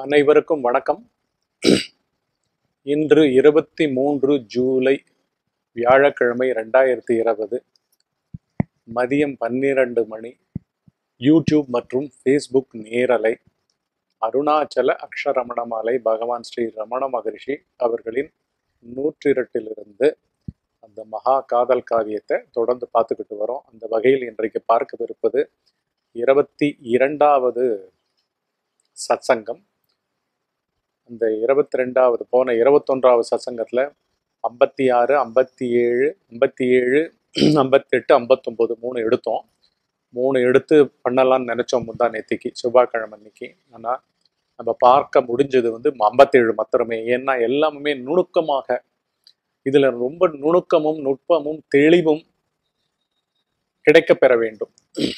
அனைவருக்கும் வணக்கம் இன்று இருபத்தி மூன்று ஜூலை வியாழக்கிழமை ரெண்டாயிரத்தி இருபது மதியம் பன்னிரண்டு மணி யூடியூப் மற்றும் ஃபேஸ்புக் நேரலை அருணாச்சல அக்ஷரமணமாலை பகவான் ஸ்ரீ ரமண மகரிஷி அவர்களின் நூற்றிரட்டிலிருந்து அந்த மகா காதல் காவியத்தை தொடர்ந்து பார்த்துக்கிட்டு வரோம் அந்த வகையில் இன்றைக்கு பார்க்கவிருப்பது இருபத்தி இரண்டாவது சத்சங்கம் அந்த இருபத்தி ரெண்டாவது போன இருபத்தொன்றாவது சத்சங்கத்தில் ஐம்பத்தி ஆறு ஐம்பத்தி ஏழு ஐம்பத்தி ஏழு ஐம்பத்தெட்டு ஐம்பத்தொம்போது மூணு எடுத்தோம் மூணு எடுத்து பண்ணலாம்னு நினச்சோம் முந்தா நேத்திக்கு செவ்வாய்க்கிழமை அன்னைக்கு ஆனால் நம்ம பார்க்க முடிஞ்சது வந்து ஐம்பத்தேழு மாத்திரமே ஏன்னா எல்லாமே நுணுக்கமாக இதில் ரொம்ப நுணுக்கமும் நுட்பமும் தெளிவும் கிடைக்கப் பெற வேண்டும்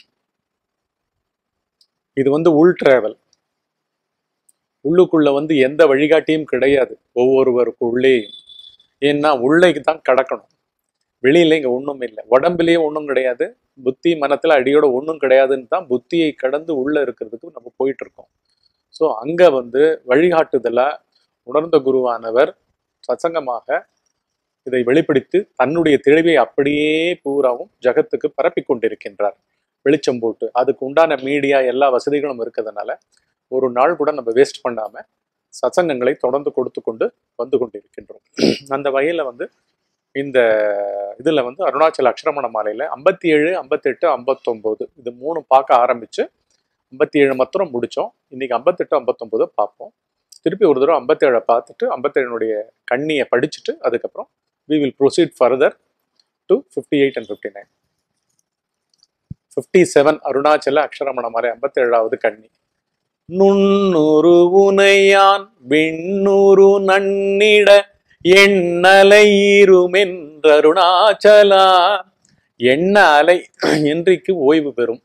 இது வந்து உள் டிராவல் உள்ளுக்குள்ள வந்து எந்த வழிகாட்டியும் கிடையாது ஒவ்வொருவருக்குள்ளேயும் ஏன்னா உள்ளேக்கு தான் கடக்கணும் வெளியில இங்க ஒன்றும் இல்லை உடம்புலயே ஒன்றும் கிடையாது புத்தி மனத்துல அடியோட ஒன்றும் கிடையாதுன்னு தான் புத்தியை கடந்து உள்ள இருக்கிறதுக்கு நம்ம போயிட்டு இருக்கோம் ஸோ அங்க வந்து வழிகாட்டுதல உணர்ந்த குருவானவர் சத்சங்கமாக இதை வெளிப்படுத்தி தன்னுடைய தெளிவை அப்படியே பூராவும் ஜகத்துக்கு பரப்பி கொண்டிருக்கின்றார் வெளிச்சம் போட்டு அதுக்கு உண்டான மீடியா எல்லா வசதிகளும் இருக்கிறதுனால ஒரு நாள் கூட நம்ம வேஸ்ட் பண்ணாம சத்சங்கங்களை தொடர்ந்து கொடுத்து கொண்டு வந்து கொண்டிருக்கின்றோம் அந்த வகையில வந்து இந்த இதுல வந்து அருணாச்சல அக்ஷரமண மாலையில ஐம்பத்தி ஏழு ஐம்பத்தெட்டு ஐம்பத்தொம்போது இது மூணு பார்க்க ஆரம்பிச்சு ஐம்பத்தி ஏழு மாத்திரம் முடிச்சோம் இன்னைக்கு ஐம்பத்தெட்டு ஐம்பத்தொம்போது பார்ப்போம் திருப்பி ஒரு தடவை ஐம்பத்தேழை பார்த்துட்டு ஐம்பத்தேழுனுடைய கண்ணியை படிச்சுட்டு அதுக்கப்புறம் we will proceed further to fifty eight and fifty nine fifty seven Arunachala Aksharamana Malai ஐம்பத்தேழாவது கண்ணி நுண்ணுரு உனையான் விண்ணுரு நன்னிட எண்ணலை இருமென்றருணாச்சலா எண்ண அலை என்றைக்கு ஓய்வு பெறும்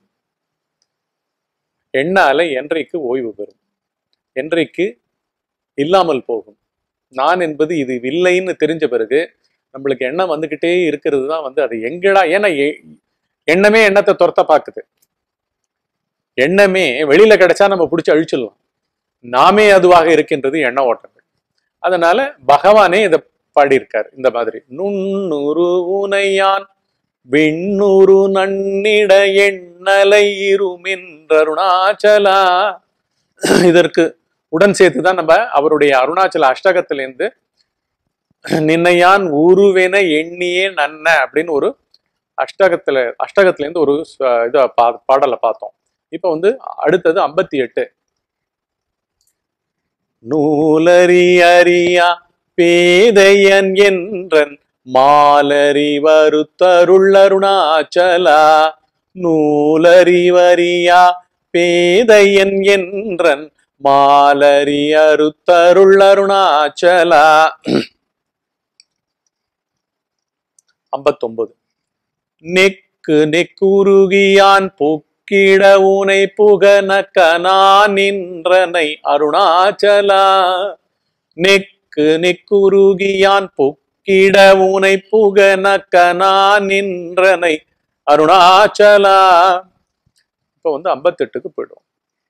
எண்ண அலை என்றைக்கு ஓய்வு பெறும் என்றைக்கு இல்லாமல் போகும் நான் என்பது இது இல்லைன்னு தெரிஞ்ச பிறகு நம்மளுக்கு எண்ணம் வந்துகிட்டே இருக்கிறது தான் வந்து அது எங்கடா ஏன்னா எ- எண்ணமே எண்ணத்தை துரத்த பார்க்குது எண்ணமே வெளியில கிடைச்சா நம்ம பிடிச்சி அழிச்சிடலாம் நாமே அதுவாக இருக்கின்றது எண்ண ஓட்டங்கள் அதனால பகவானே இதை பாடியிருக்காரு இந்த மாதிரி நுண்ணுரு உனையான் விண்ணுரு நன்னிட எண்ணலை இருமென்றருணாச்சலா இதற்கு உடன் சேர்த்துதான் நம்ம அவருடைய அருணாச்சல அஷ்டகத்திலேருந்து நின்னையான் உருவென எண்ணியே நன்ன அப்படின்னு ஒரு அஷ்டகத்துல அஷ்டகத்துல இருந்து ஒரு ச- இத பா பாடலை பார்த்தோம் இப்ப வந்து அடுத்தது ஐம்பத்தி எட்டு நூலறி அறியா பேதையன் என்றன் மாலறி வருத்தருள் அருணாச்சலா நூலறிவறியா பேதையன் என்றன் மாலறி அருத்தருள் அருணாச்சலா ஐம்பத்தொன்பது நெக்கு நெக்குருகியான் பொக்கிட உனை புகன கனா நின்றனை அருணாச்சலா நெக்கு நெக்குருகியான் பொக்கிட உனை புகன கனா நின்றனை அருணாச்சலா இப்ப வந்து ஐம்பத்தெட்டுக்கு போயிடும்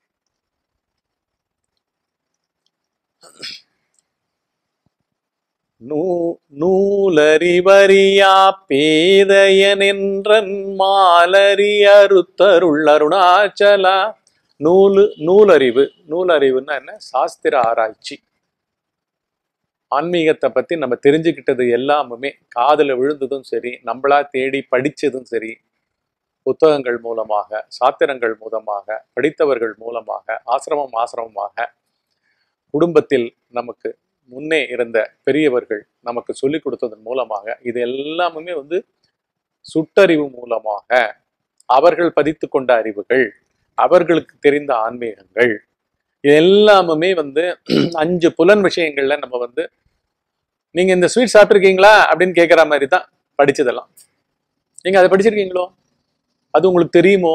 நூ நூலறிவறியா பேதையனென்றன் மாலறி அறுத்தருள் அருணாச்சலா நூலு நூலறிவு நூலறிவுன்னா என்ன சாஸ்திர ஆராய்ச்சி ஆன்மீகத்தை பத்தி நம்ம தெரிஞ்சுக்கிட்டது எல்லாமுமே காதுல விழுந்ததும் சரி நம்மளா தேடி படிச்சதும் சரி புத்தகங்கள் மூலமாக சாத்திரங்கள் மூலமாக படித்தவர்கள் மூலமாக ஆசிரமம் ஆசிரமமாக குடும்பத்தில் நமக்கு முன்னே இருந்த பெரியவர்கள் நமக்கு சொல்லிக் கொடுத்ததன் மூலமாக இது எல்லாமுமே வந்து சுட்டறிவு மூலமாக அவர்கள் பதித்து கொண்ட அறிவுகள் அவர்களுக்கு தெரிந்த ஆன்மீகங்கள் இது எல்லாமுமே வந்து அஞ்சு புலன் விஷயங்கள்ல நம்ம வந்து நீங்க இந்த ஸ்வீட் சாப்பிட்ருக்கீங்களா அப்படின்னு கேட்குற மாதிரி தான் படிச்சதெல்லாம் நீங்க அதை படிச்சிருக்கீங்களோ அது உங்களுக்கு தெரியுமோ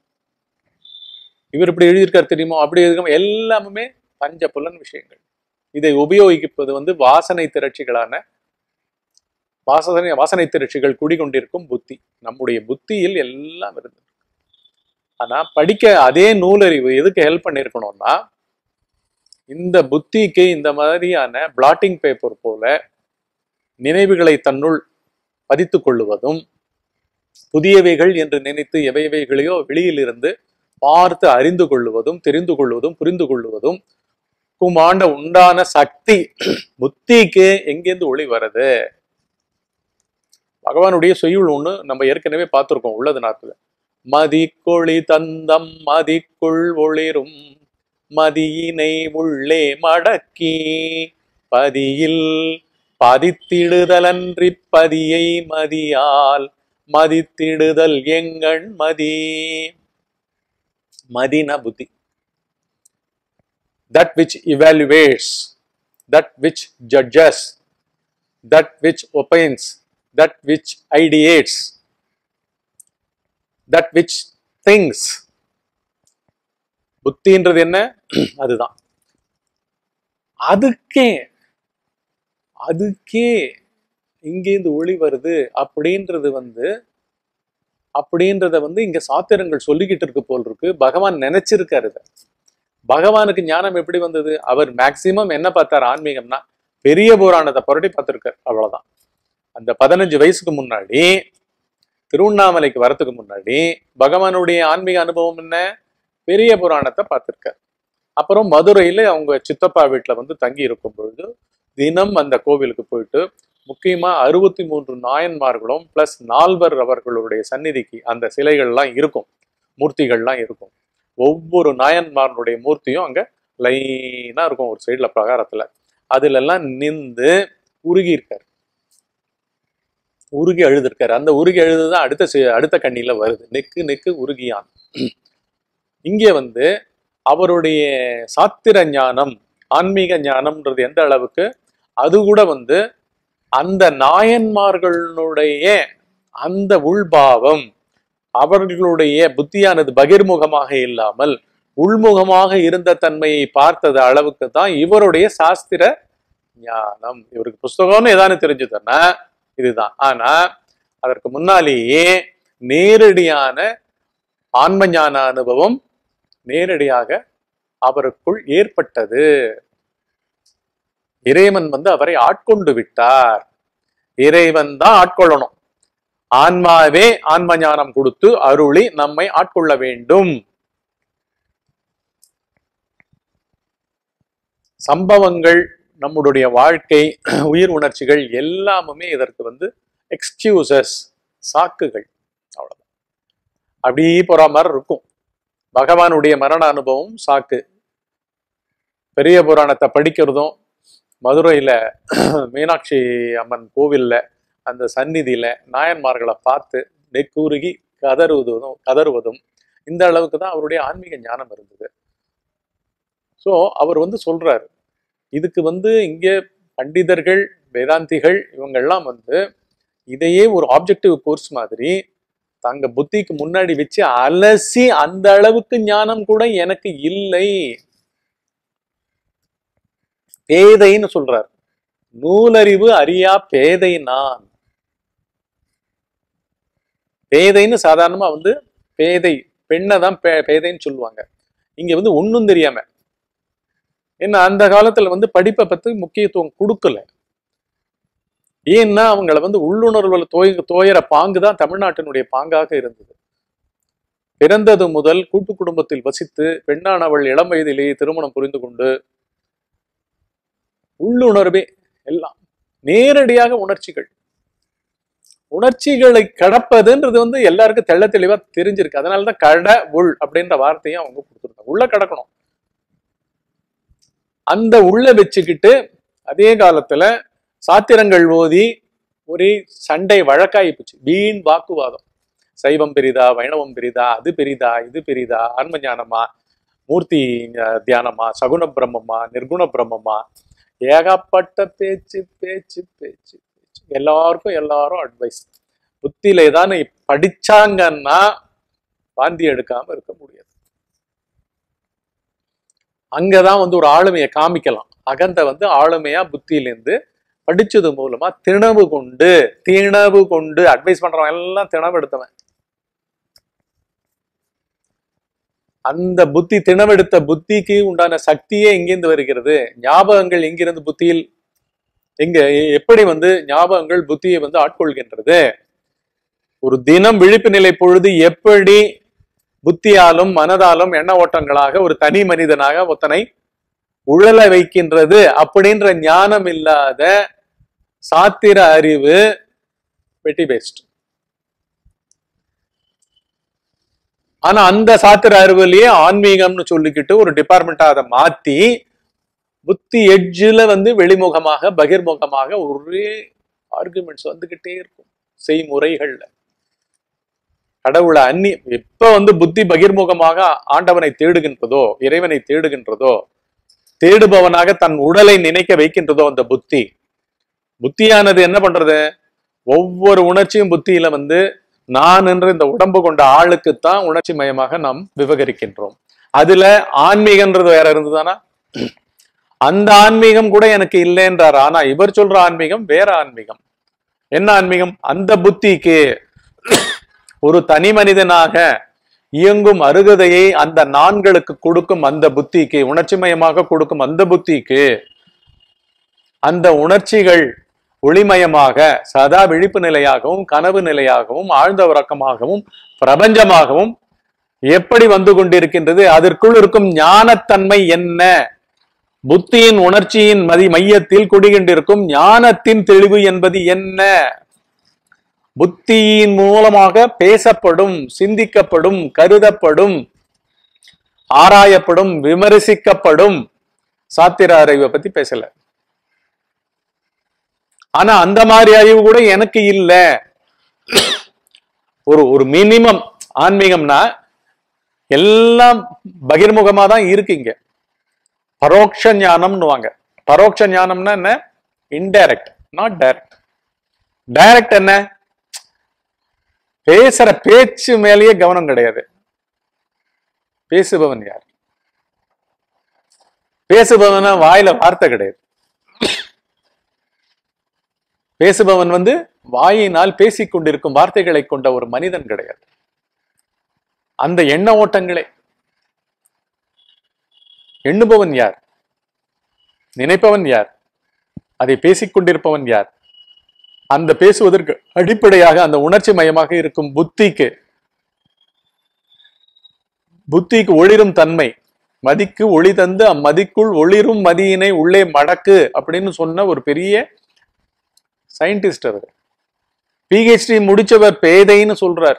இவர் இப்படி எழுதியிருக்காரு தெரியுமோ அப்படி எழுதிருக்கோம் எல்லாமுமே பஞ்ச புலன் விஷயங்கள் இதை உபயோகிப்பது வந்து வாசனை திரட்சிகளான வாசனை வாசனை திரட்சிகள் குடிகொண்டிருக்கும் புத்தி நம்முடைய புத்தியில் எல்லாம் இருந்தது ஆனா படிக்க அதே நூலறிவு எதுக்கு ஹெல்ப் பண்ணியிருக்கணும்னா இந்த புத்திக்கு இந்த மாதிரியான பிளாட்டிங் பேப்பர் போல நினைவுகளை தன்னுள் பதித்துக் கொள்ளுவதும் புதியவைகள் என்று நினைத்து எவையவைகளையோ வெளியிலிருந்து பார்த்து அறிந்து கொள்ளுவதும் தெரிந்து கொள்வதும் புரிந்து கொள்ளுவதும் குமாண்ட உண்டான சக்தி புத்திக்கு எங்கேருந்து ஒளி வருது பகவானுடைய செய்யுள் ஒண்ணு நம்ம ஏற்கனவே பார்த்திருக்கோம் உள்ளது நாத்துல மதிக்கொளி தந்தம் மதிக்குள் ஒளிரும் மதியினை உள்ளே மடக்கி பதியில் பதித்திடுதலன்றி பதியை மதியால் மதித்திடுதல் எங்கண் மதி மதின புத்தி that which evaluates, that which judges, that which opines, that which ideates, that which thinks. புத்தின்றது என்ன அதுதான் அதுக்கே அதுக்கே இங்கேருந்து ஒளி வருது அப்படின்றது வந்து அப்படின்றத வந்து இங்க சாத்திரங்கள் சொல்லிக்கிட்டு இருக்கு போல் இருக்கு பகவான் நினைச்சிருக்காரு இதை பகவானுக்கு ஞானம் எப்படி வந்தது அவர் மேக்சிமம் என்ன பார்த்தார் ஆன்மீகம்னா பெரிய புராணத்தை புரட்டி பார்த்திருக்கார் அவ்வளவுதான் அந்த பதினஞ்சு வயசுக்கு முன்னாடி திருவண்ணாமலைக்கு வரத்துக்கு முன்னாடி பகவானுடைய ஆன்மீக அனுபவம் என்ன பெரிய புராணத்தை பார்த்திருக்கார் அப்புறம் மதுரையில அவங்க சித்தப்பா வீட்டுல வந்து தங்கி இருக்கும் பொழுது தினம் அந்த கோவிலுக்கு போயிட்டு முக்கியமா அறுபத்தி மூன்று நாயன்மார்களும் பிளஸ் நால்வர் அவர்களுடைய சந்நிதிக்கு அந்த சிலைகள்லாம் இருக்கும் மூர்த்திகள்லாம் இருக்கும் ஒவ்வொரு நாயன்மார்களுடைய மூர்த்தியும் அங்க லைனா இருக்கும் ஒரு சைடுல பிரகாரத்துல அதுல எல்லாம் நின்று உருகி இருக்காரு உருகி அழுதுருக்காரு அந்த உருகி அழுதுதான் அடுத்த சி- அடுத்த கண்ணில வருது நெக்கு நெக்கு உருகியான் இங்கே வந்து அவருடைய சாத்திர ஞானம் ஆன்மீக ஞானம்ன்றது எந்த அளவுக்கு அது கூட வந்து அந்த நாயன்மார்களுடைய அந்த உள்பாவம் அவர்களுடைய புத்தியானது பகிர்முகமாக இல்லாமல் உள்முகமாக இருந்த தன்மையை பார்த்தது அளவுக்கு தான் இவருடைய சாஸ்திர ஞானம் இவருக்கு புஸ்தகம்னு ஏதானு தெரிஞ்சதுன்னா இதுதான் ஆனா அதற்கு முன்னாலேயே நேரடியான ஆன்ம ஞான அனுபவம் நேரடியாக அவருக்குள் ஏற்பட்டது இறைவன் வந்து அவரை ஆட்கொண்டு விட்டார் இறைவன் தான் ஆட்கொள்ளணும் ஆன்மாவே ஆன்ம ஞானம் கொடுத்து அருளி நம்மை ஆட்கொள்ள வேண்டும் சம்பவங்கள் நம்முடைய வாழ்க்கை உயிர் உணர்ச்சிகள் எல்லாமுமே இதற்கு வந்து எக்ஸ்கியூசஸ் சாக்குகள் அவ்வளவுதான் அப்படியே போற மாதிரி இருக்கும் பகவானுடைய மரண அனுபவம் சாக்கு பெரிய புராணத்தை படிக்கிறதும் மதுரையில மீனாட்சி அம்மன் கோவில்ல அந்த சந்நிதியில நாயன்மார்களை பார்த்து நெக்குருகி கதறுவதும் கதறுவதும் இந்த அளவுக்கு தான் அவருடைய ஆன்மீக ஞானம் இருந்தது ஸோ அவர் வந்து சொல்றாரு இதுக்கு வந்து இங்கே பண்டிதர்கள் வேதாந்திகள் இவங்கெல்லாம் வந்து இதையே ஒரு ஆப்ஜெக்டிவ் கோர்ஸ் மாதிரி தங்க புத்திக்கு முன்னாடி வச்சு அலசி அந்த அளவுக்கு ஞானம் கூட எனக்கு இல்லை பேதைன்னு சொல்றார் நூலறிவு அறியா பேதை நான் பேதைன்னு சாதாரணமா வந்து பேதை பெண்ணை தான் பே பேதைன்னு சொல்லுவாங்க இங்க வந்து ஒண்ணும் தெரியாம ஏன்னா அந்த காலத்துல வந்து படிப்பை பத்தி முக்கியத்துவம் கொடுக்கல ஏன்னா அவங்கள வந்து உள்ளுணர்வுல தோய் தோயற பாங்கு தான் தமிழ்நாட்டினுடைய பாங்காக இருந்தது பிறந்தது முதல் கூட்டு குடும்பத்தில் வசித்து பெண்ணானவள் இளம் வயதிலேயே திருமணம் புரிந்து கொண்டு உள்ளுணர்வே எல்லாம் நேரடியாக உணர்ச்சிகள் உணர்ச்சிகளை கடப்பதுன்றது வந்து எல்லாருக்கும் தெள்ள தெளிவா தெரிஞ்சிருக்கு அதனாலதான் கட உள் அப்படின்ற வார்த்தையும் அவங்க கொடுத்துருக்காங்க உள்ள கடக்கணும் அந்த உள்ள வச்சுக்கிட்டு அதே காலத்துல சாத்திரங்கள் ஓதி ஒரே சண்டை வழக்காயி போச்சு வீண் வாக்குவாதம் சைவம் பெரிதா வைணவம் பெரிதா அது பெரிதா இது பெரிதா ஆன்ம ஞானமா மூர்த்தி அஹ், தியானமா சகுன பிரம்மமா நிர்குண பிரம்மமா ஏகப்பட்ட பேச்சு பேச்சு பேச்சு பேச்சு எல்லாருக்கும் எல்லாரும் அட்வைஸ் புத்தியில ஏதானு படிச்சாங்கன்னா வாந்தி எடுக்காம இருக்க முடியாது அங்கதான் வந்து ஒரு ஆளுமையை காமிக்கலாம் அகந்த வந்து ஆளுமையா புத்தியிலேருந்து படிச்சது மூலமா திணவு கொண்டு திணவு கொண்டு அட்வைஸ் பண்றவன் எல்லாம் திணவு எடுத்தவன் அந்த புத்தி திணவெடுத்த புத்திக்கு உண்டான சக்தியே எங்கிருந்து வருகிறது ஞாபகங்கள் எங்கிருந்து புத்தியில் எங்க எப்படி வந்து ஞாபகங்கள் புத்தியை வந்து ஆட்கொள்கின்றது ஒரு தினம் விழிப்பு நிலை பொழுது எப்படி புத்தியாலும் மனதாலும் எண்ண ஓட்டங்களாக ஒரு தனி மனிதனாக ஒத்தனை உழல வைக்கின்றது அப்படின்ற ஞானம் இல்லாத சாத்திர அறிவு வெட்டி பேஸ்ட் ஆனா அந்த சாத்திர அறிவுலயே ஆன்மீகம்னு சொல்லிக்கிட்டு ஒரு டிபார்ட்மெண்டா அதை மாத்தி புத்தி எட்ஜில் வந்து வெளிமுகமாக பகிர்முகமாக ஒரே ஆர்குமெண்ட்ஸ் வந்துகிட்டே இருக்கும் செய்முறைகள்ல கடவுளை அந்நி எப்ப வந்து புத்தி பகிர்முகமாக ஆண்டவனை தேடுகின்றதோ இறைவனை தேடுகின்றதோ தேடுபவனாக தன் உடலை நினைக்க வைக்கின்றதோ அந்த புத்தி புத்தியானது என்ன பண்றது ஒவ்வொரு உணர்ச்சியும் புத்தியில வந்து நான் என்ற இந்த உடம்பு கொண்ட ஆளுக்குத்தான் உணர்ச்சி மயமாக நாம் விவகரிக்கின்றோம் அதுல ஆன்மீகன்றது வேற இருந்ததானா அந்த ஆன்மீகம் கூட எனக்கு இல்லைன்றார் ஆனா இவர் சொல்ற ஆன்மீகம் வேற ஆன்மீகம் என்ன ஆன்மீகம் அந்த புத்திக்கு ஒரு தனி மனிதனாக இயங்கும் அருகதையை அந்த நான்களுக்கு கொடுக்கும் அந்த புத்திக்கு உணர்ச்சிமயமாக கொடுக்கும் அந்த புத்திக்கு அந்த உணர்ச்சிகள் ஒளிமயமாக சதா விழிப்பு நிலையாகவும் கனவு நிலையாகவும் ஆழ்ந்த உறக்கமாகவும் பிரபஞ்சமாகவும் எப்படி வந்து கொண்டிருக்கின்றது அதற்குள் இருக்கும் ஞானத்தன்மை என்ன புத்தியின் உணர்ச்சியின் மதி மையத்தில் குடிகொண்டிருக்கும் ஞானத்தின் தெளிவு என்பது என்ன புத்தியின் மூலமாக பேசப்படும் சிந்திக்கப்படும் கருதப்படும் ஆராயப்படும் விமர்சிக்கப்படும் சாத்திர அறிவை பத்தி பேசல ஆனா அந்த மாதிரி அறிவு கூட எனக்கு இல்ல ஒரு ஒரு மினிமம் ஆன்மீகம்னா எல்லாம் பகிர்முகமா தான் இருக்குங்க பரோட்ச ஞானம்னுவாங்க பரோட்ச ஞானம்னா என்ன இன்டைரக்ட் நாட் டைரக்ட் டைரக்ட் என்ன பேசுற பேச்சு மேலேயே கவனம் கிடையாது பேசுபவன் யார் பேசுபவனா வாயில வார்த்தை கிடையாது பேசுபவன் வந்து வாயினால் பேசிக் கொண்டிருக்கும் வார்த்தைகளை கொண்ட ஒரு மனிதன் கிடையாது அந்த எண்ண ஓட்டங்களே எண்ணுபவன் யார் நினைப்பவன் யார் அதை பேசிக் கொண்டிருப்பவன் யார் அந்த பேசுவதற்கு அடிப்படையாக அந்த உணர்ச்சி மயமாக இருக்கும் புத்திக்கு புத்திக்கு ஒளிரும் தன்மை மதிக்கு ஒளி தந்து அம்மதிக்குள் ஒளிரும் மதியினை உள்ளே மடக்கு அப்படின்னு சொன்ன ஒரு பெரிய சயின்டிஸ்ட் அவர் பிஹெச்டி முடிச்சவர் பேதைன்னு சொல்றார்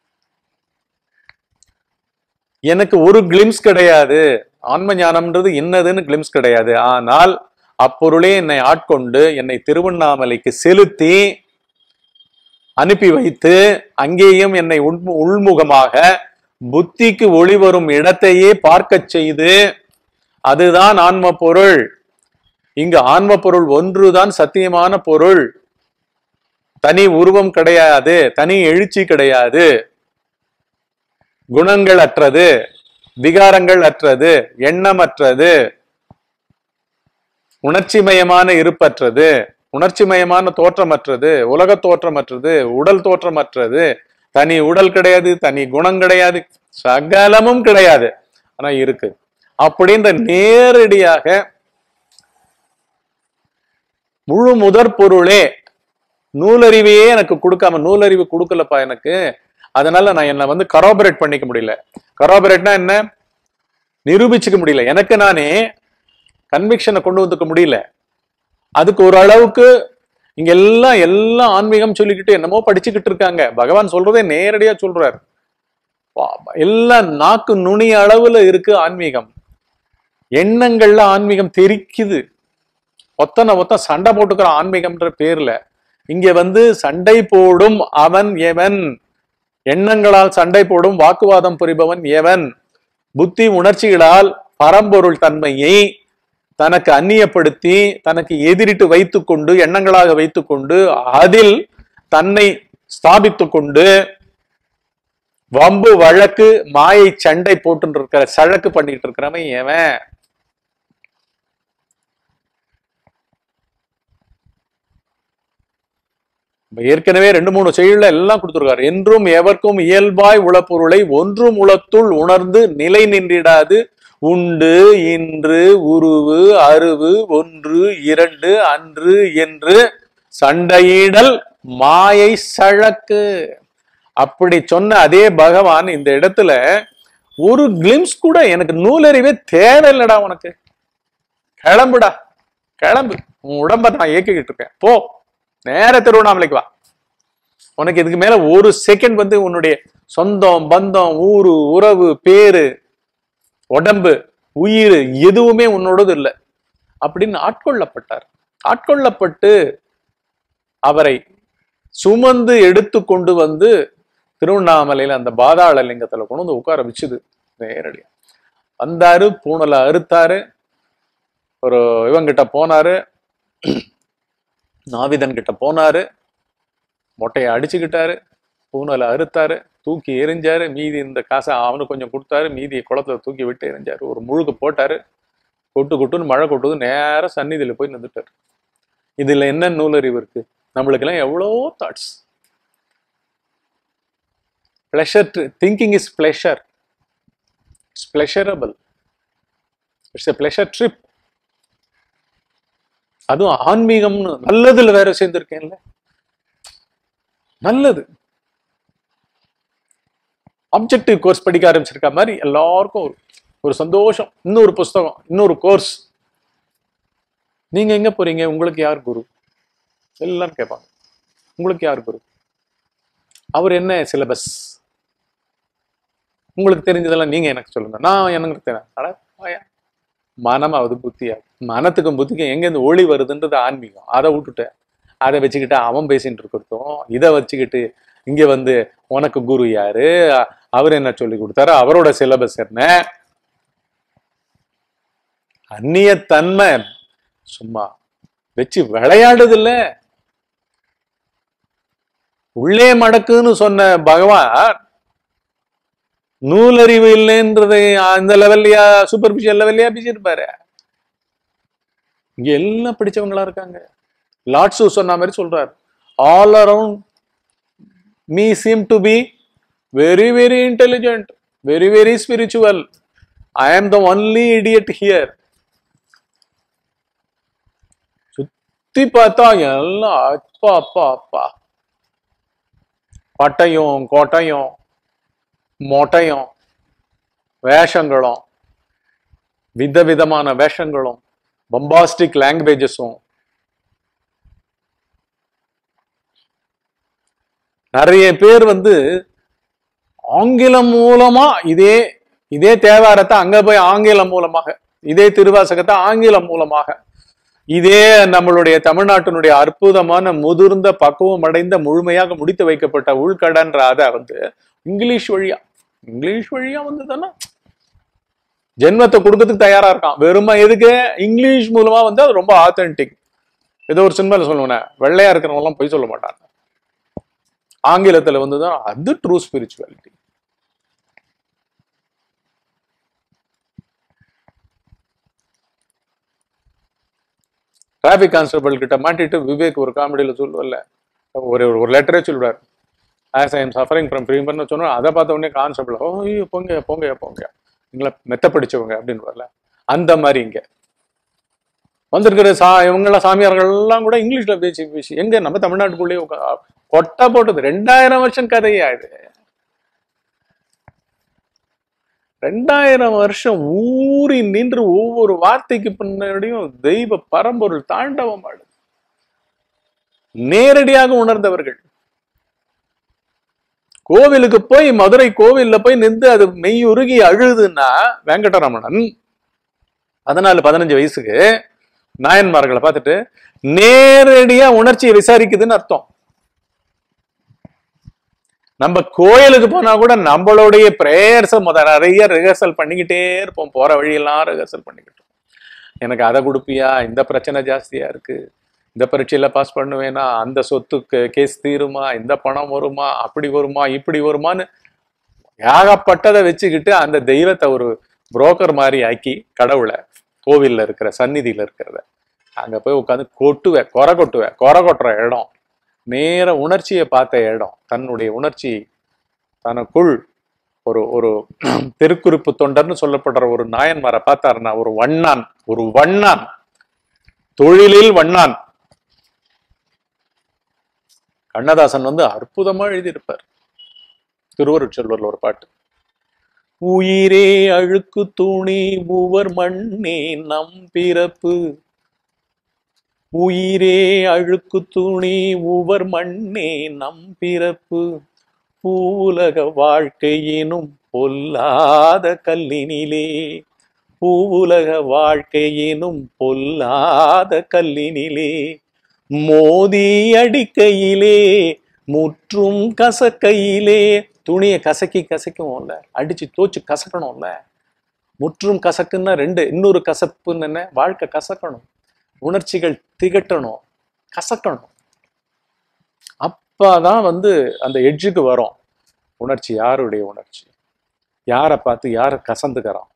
எனக்கு ஒரு கிளிம்ஸ் கிடையாது ஆன்ம ஞானம்ன்றது என்னதுன்னு கிளிம்ஸ் கிடையாது ஆனால் அப்பொருளே என்னை ஆட்கொண்டு என்னை திருவண்ணாமலைக்கு செலுத்தி அனுப்பி வைத்து அங்கேயும் என்னை உள்மு- உள்முகமாக புத்திக்கு ஒளி வரும் இடத்தையே பார்க்கச் செய்து அதுதான் ஆன்ம பொருள் இங்கு ஆன்ம பொருள் ஒன்றுதான் சத்தியமான பொருள் தனி உருவம் கிடையாது தனி எழுச்சி கிடையாது குணங்கள் அற்றது விகாரங்கள் அற்றது எண்ணமற்றது உணர்ச்சிமயமான இருப்பற்றது உணர்ச்சிமயமான தோற்றமற்றது உலக தோற்றமற்றது உடல் தோற்றமற்றது தனி உடல் கிடையாது தனி குணம் கிடையாது சகலமும் கிடையாது ஆனா இருக்கு அப்படின்ற நேரடியாக முழு முதற் பொருளே நூலறிவையே எனக்கு கொடுக்காம நூலறிவு கொடுக்கலப்பா எனக்கு அதனால நான் என்னை வந்து கராபரேட் பண்ணிக்க முடியல கராபரேட்னா என்ன நிரூபிச்சுக்க முடியல எனக்கு நானே கன்விக்ஷனை கொண்டு வந்துக்க முடியல அதுக்கு ஒரு அளவுக்கு இங்க எல்லாம் எல்லாம் ஆன்மீகம் சொல்லிக்கிட்டு என்னமோ படிச்சுக்கிட்டு இருக்காங்க பகவான் சொல்றதே நேரடியா சொல்றாரு வா- எல்லாம் நாக்கு நுனி அளவுல இருக்கு ஆன்மீகம் எண்ணங்கள்ல ஆன்மீகம் தெரிக்குது ஒத்தனை ஒத்த சண்டை போட்டுக்கிற ஆன்மீகம்ன்ற பேர்ல இங்க வந்து சண்டை போடும் அவன் எவன் எண்ணங்களால் சண்டை போடும் வாக்குவாதம் புரிபவன் எவன் புத்தி உணர்ச்சிகளால் பரம்பொருள் தன்மையை தனக்கு அந்நியப்படுத்தி தனக்கு எதிரிட்டு வைத்துக்கொண்டு எண்ணங்களாக வைத்துக்கொண்டு அதில் தன்னை ஸ்தாபித்துக் கொண்டு வம்பு வழக்கு மாயை சண்டை போட்டு இருக்கிற சழக்கு பண்ணிட்டு இருக்கிறவன் எவன் ஏற்கனவே ரெண்டு மூணு செயல்ல எல்லாம் கொடுத்துருக்காரு என்றும் எவர்க்கும் இயல்பாய் உளப்பொருளை ஒன்றும் உளத்துள் உணர்ந்து நிலை நின்றிடாது உண்டு இன்று உருவு அருவு ஒன்று இரண்டு அன்று என்று சண்டையிடல் மாயை சழக்கு அப்படி சொன்ன அதே பகவான் இந்த இடத்துல ஒரு கிளிம்ஸ் கூட எனக்கு நூலறிவே தேவையில்லடா உனக்கு கிளம்புடா கிளம்பு உன் உடம்ப நான் இயக்கிக்கிட்டு இருக்கேன் போ நேர திருவண்ணாமலைக்கு வா உனக்கு இதுக்கு மேல ஒரு செகண்ட் வந்து உன்னுடைய சொந்தம் பந்தம் ஊரு உறவு பேரு உடம்பு உயிர் எதுவுமே உன்னோடது இல்லை அப்படின்னு ஆட்கொள்ளப்பட்டார் ஆட்கொள்ளப்பட்டு அவரை சுமந்து எடுத்து கொண்டு வந்து திருவண்ணாமலையில அந்த பாதாள லிங்கத்துல கொண்டு வந்து உட்கார வச்சுது நேரடியா வந்தாரு பூனலை அறுத்தாரு ஒரு இவங்கிட்ட போனாரு நாவிதன் கிட்ட போனாரு மொட்டையை அடிச்சுக்கிட்டாரு பூனலை அறுத்தாரு தூக்கி எரிஞ்சாரு மீதி இந்த காசை அவனுக்கு கொஞ்சம் கொடுத்தாரு மீதியை குளத்துல தூக்கி விட்டு எரிஞ்சாரு ஒரு முழுக்கு போட்டாரு கொட்டு கொட்டுன்னு மழை கொட்டுது நேரா சந்நிதியில போய் நின்றுட்டாரு இதுல என்ன நூலறிவு இருக்கு நம்மளுக்கெல்லாம் எவ்வளோ thoughts pleasure thinking is pleasure it's pleasurable it's a pleasure trip அதுவும் ஆன்மீகம்னு நல்லதுல வேற சேர்ந்திருக்கேன்ல நல்லது ஆப்ஜெக்டிவ் கோர்ஸ் படிக்க ஆரம்பிச்சிருக்க மாதிரி எல்லாருக்கும் ஒரு ஒரு சந்தோஷம் இன்னொரு புஸ்தகம் இன்னொரு கோர்ஸ் நீங்க எங்க போறீங்க உங்களுக்கு யார் குரு எல்லாரும் கேட்பாங்க உங்களுக்கு யார் குரு அவர் என்ன சிலபஸ் உங்களுக்கு தெரிஞ்சதெல்லாம் நீங்க எனக்கு சொல்லுங்க நான் எனக்கு தெரியும் அட, வாயா. மனமாவது புத்தியா மனத்துக்கும் புத்திக்கும் எங்க இருந்து ஒளி வருதுன்றது ஆன்மீகம் அதை விட்டுட்டு அதை வச்சுக்கிட்டு அவன் பேசிட்டு இருக்கிறதும் இதை வச்சுக்கிட்டு இங்க வந்து உனக்கு குரு யாரு அ- அவர் என்ன சொல்லி கொடுத்தாரு அவரோட சிலபஸ் என்ன அந்நிய தன்மை சும்மா வச்சு விளையாடுது இல்ல உள்ளே மடக்குன்னு சொன்ன பகவான் நூலறிவு இல்லைன்றதை அந்த லெவல்லையா சூப்பர்ஃபிஷியல் லெவல்லையா பேசியிருப்பாரு இங்க எல்லாம் படிச்சவங்களா இருக்காங்க லாட்ஸு சொன்ன மாதிரி சொல்றாரு all around me seem to be very very intelligent very very spiritual I am the only idiot here சுத்தி பார்த்தா எல்லாம் அப்பா அப்பா அப்பா பட்டையும் கோட்டையும் மொட்டையும் வேஷங்களும் விதவிதமான வேஷங்களும் பம்பாஸ்டிக் லாங்குவேஜஸும் நிறைய பேர் வந்து ஆங்கிலம் மூலமா இதே இதே தேவாரத்தை அங்க போய் ஆங்கிலம் மூலமாக இதே திருவாசகத்தை ஆங்கிலம் மூலமாக இதே நம்மளுடைய தமிழ்நாட்டினுடைய அற்புதமான முதிர்ந்த பக்குவம் அடைந்த முழுமையாக முடித்து வைக்கப்பட்ட உள்கடன்ற அதை வந்து இங்கிலீஷ் வழியா இங்கிலீஷ் வழியா வந்து தானே ஜென்மத்தை கொடுக்கறதுக்கு தயாரா இருக்கான் வெறுமை எதுக்கு இங்கிலீஷ் மூலமா வந்து அது ரொம்ப ஆத்தென்டிக் ஏதோ ஒரு சினிமால சொல்லுவேன் வெள்ளையா இருக்கிறவங்க எல்லாம் போய் சொல்ல மாட்டாங்க ஆங்கிலத்துல வந்து தான் அது ட்ரூ ஸ்பிரிச்சுவாலிட்டி டிராபிக் கான்ஸ்டபிள் கிட்ட மாட்டிட்டு விவேக் ஒரு காமெடியில சொல்லுவல்ல ஒரு ஒரு லெட்டரே சொல்லுவார் as I am suffering from ப்ரீமர்னு சொன்னா அதை பார்த்த உடனே கான்ஸ்டபிள் ஓ ஐயோ போங்க போங்க போங்க நீங்கள மெத்த படிச்சவங்க அப்படின்னு வரல அந்த மாதிரி இங்க வந்திருக்கிற சா இவங்கெல்லாம் சாமியார்கள் எல்லாம் கூட இங்கிலீஷ்ல பேசி பேசி எங்க நம்ம தமிழ்நாட்டுக்குள்ளேயே உக்கா- கொட்டா போட்டது ரெண்டாயிரம் வருஷம் கதையா இது ரெண்டாயிரம் வருஷம் ஊறி நின்று ஒவ்வொரு வார்த்தைக்கு பின்னாடியும் தெய்வ பரம்பொருள் தாண்டவம் ஆடுது நேரடியாக உணர்ந்தவர்கள் கோவிலுக்கு போய் மதுரை கோவில்ல போய் நின்று அது மெய்யுருகி அழுதுன்னா வெங்கடரமணன் பதினாலு பதினஞ்சு வயசுக்கு நாயன்மார்களை பார்த்துட்டு நேரடியா உணர்ச்சியை விசாரிக்குதுன்னு அர்த்தம் நம்ம கோயிலுக்கு போனா கூட நம்மளுடைய பிரேயர்ஸை முத நிறைய ரிஹர்சல் பண்ணிக்கிட்டே இருப்போம் போற வழியெல்லாம் ரிஹர்சல் பண்ணிக்கிட்டோம் எனக்கு அதை கொடுப்பியா இந்த பிரச்சனை ஜாஸ்தியா இருக்கு இந்த பரீட்சையில பாஸ் பண்ணுவேனா அந்த சொத்துக்கு கேஸ் தீருமா இந்த பணம் வருமா அப்படி வருமா இப்படி வருமான்னு ஏகப்பட்டதை வச்சுக்கிட்டு அந்த தெய்வத்தை ஒரு புரோக்கர் மாதிரி ஆக்கி கடவுளை கோவில்ல இருக்கிற சந்நிதியில இருக்கிறத அங்க போய் உட்காந்து கொட்டுவேன் குறை கொட்டுவேன் குறை கொட்டுற இடம் நேர உணர்ச்சியை பார்த்த இடம் தன்னுடைய உணர்ச்சி தனக்குள் ஒரு ஒரு திருக்குறிப்பு தொண்டர்னு சொல்லப்படுற ஒரு நாயன்மாரை பார்த்தாருன்னா ஒரு வண்ணான் ஒரு வண்ணான் தொழிலில் வண்ணான் கண்ணதாசன் வந்து அற்புதமா எழுதியிருப்பார் திருவருட்செல்வர்ல ஒரு பாட்டு உயிரே அழுக்கு துணி மூவர் மண்ணே நம் பிறப்பு உயிரே அழுக்கு துணி மூவர் மண்ணே நம் பிறப்பு பூவுலக வாழ்க்கையினும் பொல்லாத கல்லினிலே பூவுலக வாழ்க்கையினும் பொல்லாத கல்லினிலே மோதி அடிக்கையிலே முற்றும் கசக்கையிலே துணியை கசக்கி கசக்குவோம்ல அடிச்சு தோச்சு கசக்கணும்ல முற்றும் கசக்குன்னா ரெண்டு இன்னொரு கசப்புன்னு என்ன வாழ்க்கை கசக்கணும் உணர்ச்சிகள் திகட்டணும் கசக்கணும் அப்பதான் வந்து அந்த எட்ஜுக்கு வரும் உணர்ச்சி யாருடைய உணர்ச்சி யாரை பார்த்து யாரை கசந்துக்கிறான்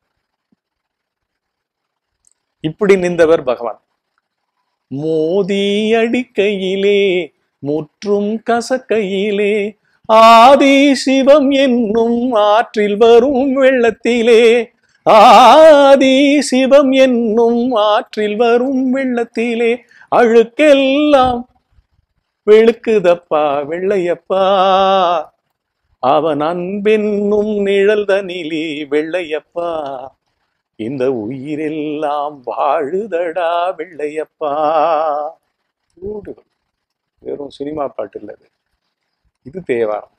இப்படி நின்றவர் பகவான் மோதி அடிக்கையிலே முற்றும் கசக்கையிலே ஆதி சிவம் என்னும் ஆற்றில் வரும் வெள்ளத்திலே ஆதி சிவம் என்னும் ஆற்றில் வரும் வெள்ளத்திலே அழுக்கெல்லாம் வெளுக்குதப்பா வெள்ளையப்பா அவன் அன்பென்னும் நிழல் தனிலே வெள்ளையப்பா இந்த உயிரெல்லாம் வாழுதடா வெள்ளையப்பா Beautiful. வெறும் சினிமா பாட்டு இல்லை இது இது தேவாரம்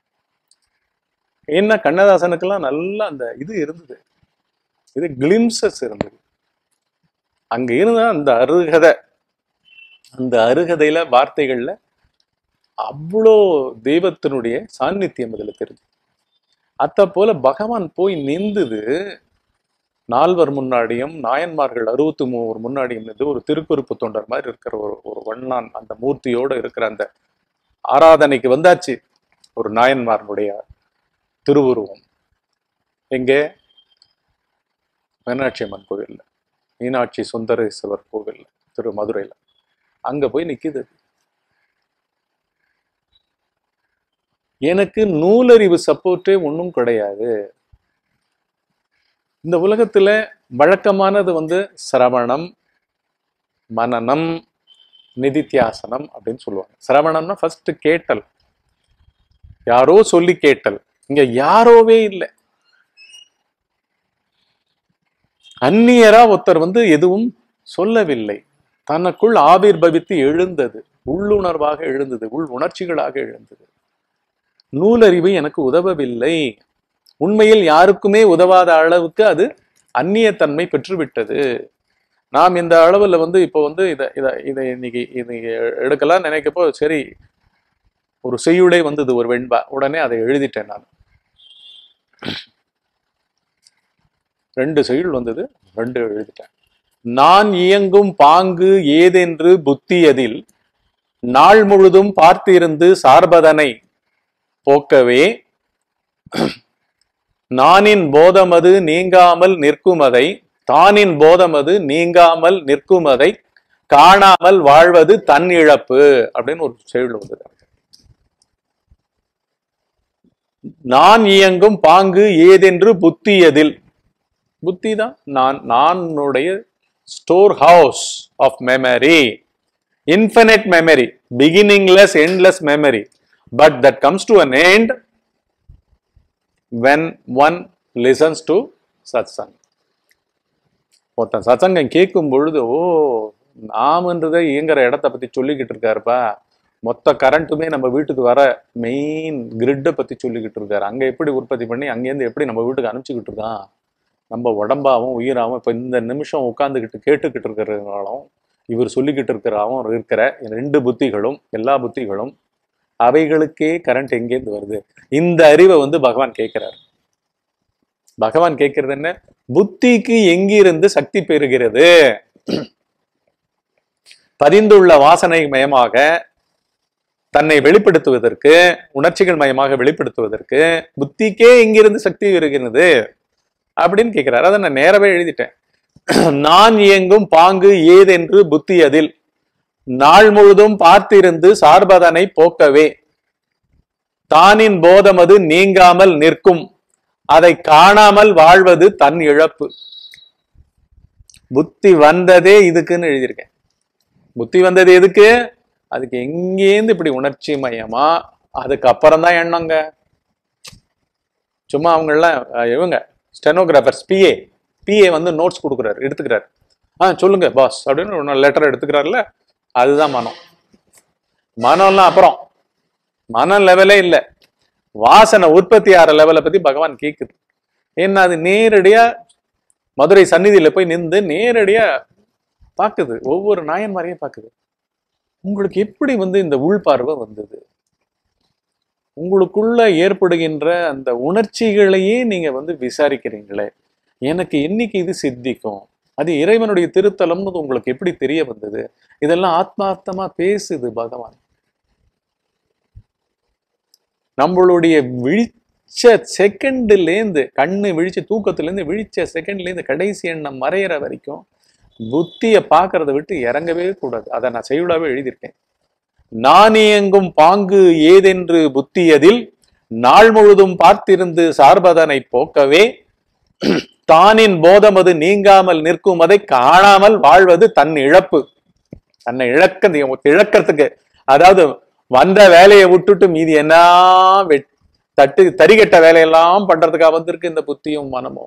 என்ன கண்ணதாசனுக்கெல்லாம் நல்லா அந்த இது இருந்தது இது கிளிம்சஸ் இருந்தது அங்க இருந்த அந்த அருகதை அந்த அருகதையில வார்த்தைகள்ல அவ்வளோ தெய்வத்தினுடைய சாநித்தியம் அதுல தெரிஞ்சு அத்த போல பகவான் போய் நின்றுது நால்வர் முன்னாடியும் நாயன்மார்கள் அறுபத்தி மூவர் முன்னாடியும் நின்று ஒரு திருக்குறுப்பு தொண்டர் மாதிரி இருக்கிற ஒரு ஒரு வண்ணான் அந்த மூர்த்தியோட இருக்கிற அந்த ஆராதனைக்கு வந்தாச்சு ஒரு நாயன்மாரனுடைய திருவுருவம் எங்கே மீனாட்சி அம்மன் கோவில்ல மீனாட்சி சுந்தரேஸ்வரர் கோவில்ல திரு மதுரையில அங்க போய் நிக்குது அது. எனக்கு நூலறிவு சப்போர்ட்டே ஒன்றும் கிடையாது இந்த உலகத்துல வழக்கமானது வந்து சிரவணம் மனனம் நிதித்தியாசனம் அப்படின்னு சொல்லுவாங்க சிரவணம்னா ஃபர்ஸ்ட் கேட்டல் யாரோ சொல்லி கேட்டல் இங்க யாரோவே இல்லை அந்நியரா ஒருத்தர் வந்து எதுவும் சொல்லவில்லை தனக்குள் ஆவிர்பவித்து எழுந்தது உள்ளுணர்வாக எழுந்தது உள் உணர்ச்சிகளாக எழுந்தது நூலறிவு எனக்கு உதவவில்லை உண்மையில் யாருக்குமே உதவாத அளவுக்கு அது அந்நியத்தன்மை பெற்றுவிட்டது நாம் இந்த அளவுல வந்து இப்போ வந்து இதை இதை இதை இன்னைக்கு இன்னைக்கு எடுக்கலாம் நினைக்கப்போ சரி ஒரு செய்யுளே வந்தது ஒரு வெண்பா உடனே அதை எழுதிட்டேன் நான் ரெண்டு செய்யுள் வந்தது ரெண்டு எழுதிட்டேன் நான் இயங்கும் பாங்கு ஏதென்று புத்தியதில் நாள் முழுதும் பார்த்திருந்து சார்பதனை போக்கவே நானின் போதமது நீங்காமல் நிற்குமதை தானின் போதமது நீங்காமல் நிற்குமதை காணாமல் வாழ்வது தன் இழப்பு அப்படின்னு ஒரு செய்யுள் வந்தது நான் இயங்கும் பாங்கு ஏதென்று புத்தியதில் புத்தி தான் நான் நானுடைய store house of memory infinite memory beginningless endless memory but that comes to an end when one listens to satsang ஒருத்தன் சத்சங்கம் கேட்கும் பொழுது ஓ நாமன்றதை இயங்குற இடத்த பத்தி சொல்லிக்கிட்டு இருக்காருப்பா மொத்த கரண்ட்டுமே நம்ம வீட்டுக்கு வர மெயின் கிரிட்டை பத்தி சொல்லிக்கிட்டு இருக்காரு அங்க எப்படி உற்பத்தி பண்ணி அங்கேருந்து எப்படி நம்ம வீட்டுக்கு அனுப்பிச்சுக்கிட்டு இருக்கான் நம்ம உடம்பாவும் உயிராவும் இப்போ இந்த நிமிஷம் உட்காந்துக்கிட்டு கேட்டுக்கிட்டு இருக்கிறவங்களும் இவர் சொல்லிக்கிட்டு இருக்கிறாவும் இருக்கிற ரெண்டு புத்திகளும் எல்லா புத்திகளும் அவைகளுக்கே கரண்ட் எங்கேருந்து வருது இந்த அறிவை வந்து பகவான் கேட்கிறார் பகவான் கேட்கிறது என்ன புத்திக்கு எங்கிருந்து சக்தி பெறுகிறது பதிந்துள்ள வாசனை மயமாக தன்னை வெளிப்படுத்துவதற்கு உணர்ச்சிகள் மயமாக வெளிப்படுத்துவதற்கு புத்திக்கே எங்கிருந்து சக்தி வருகிறது அப்படின்னு கேட்கிறார் அதை நான் நேரவே எழுதிட்டேன் நான் இயங்கும் பாங்கு ஏதென்று புத்தி அதில் நாள் முழுதும் பார்த்திருந்து சார்பதனை போக்கவே தானின் போதமது நீங்காமல் நிற்கும் அதை காணாமல் வாழ்வது தன் இழப்பு புத்தி வந்ததே இதுக்குன்னு எழுதியிருக்கேன் புத்தி வந்தது எதுக்கு அதுக்கு எங்கேருந்து இப்படி உணர்ச்சி மயமா அதுக்கப்புறம் தான் எண்ணங்க சும்மா அவங்கெல்லாம் அஹ், இவங்க ஸ்டெனோகிராஃபர்ஸ் பிஏ பிஏ வந்து நோட்ஸ் கொடுக்குறாரு எடுத்துக்கிறாரு ஆ சொல்லுங்க பாஸ் அப்படின்னு ஒரு லெட்டர் எடுத்துக்கிறாருல்ல அதுதான் மனம் மனம்லாம் அப்புறம் மன லெவலே இல்லை வாசனை உற்பத்தி ஆகிற லெவலை பத்தி பகவான் கேக்குது ஏன்னா அது நேரடியா மதுரை சந்நிதியில போய் நின்று நேரடியா பார்க்குது ஒவ்வொரு நாயன்மாரையும் பார்க்குது உங்களுக்கு எப்படி வந்து இந்த உள்பார்வை வந்தது உங்களுக்குள்ள ஏற்படுகின்ற அந்த உணர்ச்சிகளையே நீங்க வந்து விசாரிக்கிறீங்களே எனக்கு என்னைக்கு இது சித்திக்கும் அது இறைவனுடைய திருத்தலம்னு உங்களுக்கு எப்படி தெரிய வந்தது இதெல்லாம் ஆத்மார்த்தமா பேசுது பகவான் நம்மளுடைய விழிச்ச செகண்ட்லேருந்து கண்ணு விழிச்ச தூக்கத்துலேருந்து விழிச்ச செகண்ட்லேருந்து கடைசி எண்ணம் மறையிற வரைக்கும் புத்தியை பார்க்கறத விட்டு இறங்கவே கூடாது அதை நான் செய்யுளாவே எழுதியிருக்கேன் நானியங்கும் பாங்கு ஏதென்று புத்தியதில் நாள் முழுதும் பார்த்திருந்து சார்பதனை போக்கவே தானின் போதமது நீங்காமல் நிற்கும் அதை காணாமல் வாழ்வது தன் இழப்பு தன்னை இழக்க இழக்கிறதுக்கு அதாவது வந்த வேலையை விட்டுட்டு மீதி என்ன வெட்- தட்டு தறிகட்ட வேலையெல்லாம் பண்றதுக்காக வந்திருக்கு இந்த புத்தியும் மனமும்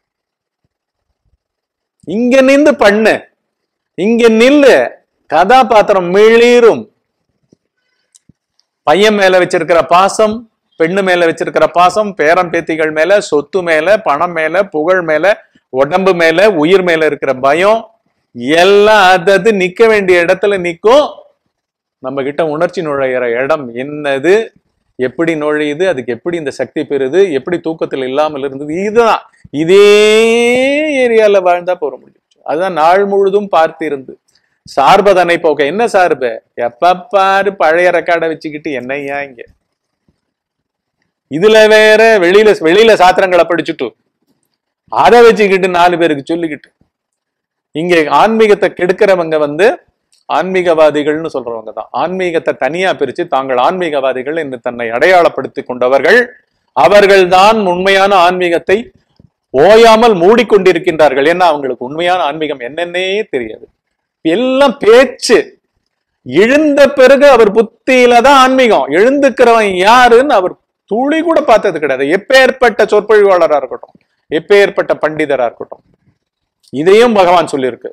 இங்க நின்று பண்ணு இங்க நில்லு கதாபாத்திரம் மிளிரும் பையன் மேல வச்சிருக்கிற பாசம் பெண்ணு மேல வச்சிருக்கிற பாசம் பேரம் பேத்திகள் மேல சொத்து மேல பணம் மேல புகழ் மேல உடம்பு மேல உயிர் மேல இருக்கிற பயம் எல்லாம் அது அது நிக்க வேண்டிய இடத்துல நிக்கும் நம்ம கிட்ட உணர்ச்சி நுழையிற இடம் என்னது எப்படி நுழையுது அதுக்கு எப்படி இந்த சக்தி பெறுது எப்படி தூக்கத்தில் இல்லாமல் இருந்தது இதுதான் இதே ஏரியால வாழ்ந்தா போற முடியும் அதுதான் நாள் முழுதும் பார்த்திருந்து சார்பதனை போக்க என்ன சார்பு எப்ப பாரு பழைய ரெக்கார்டை வச்சுக்கிட்டு என்னையா இங்க இதுல வேற வெளியில வெளியில சாத்திரங்களை படிச்சுட்டு அதை வச்சுக்கிட்டு நாலு பேருக்கு சொல்லிக்கிட்டு இங்க ஆன்மீகத்தை கெடுக்கிறவங்க வந்து ஆன்மீகவாதிகள்னு சொல்றவங்க தான் ஆன்மீகத்தை தனியா பிரிச்சு தாங்கள் ஆன்மீகவாதிகள் என்று தன்னை அடையாளப்படுத்தி கொண்டவர்கள் அவர்கள்தான் உண்மையான ஆன்மீகத்தை ஓயாமல் மூடிக்கொண்டிருக்கின்றார்கள் ஏன்னா அவங்களுக்கு உண்மையான ஆன்மீகம் என்னன்னே தெரியாது எல்லாம் பேச்சு எழுந்த பிறகு அவர் புத்தியில தான் ஆன்மீகம் எழுந்துக்கிறவன் யாருன்னு அவர் துளி கூட பார்த்தது கிடையாது எப்பேற்பட்ட சொற்பொழிவாளரா இருக்கட்டும் எப்பேற்பட்ட பண்டிதரா இருக்கட்டும் இதையும் பகவான் சொல்லியிருக்கு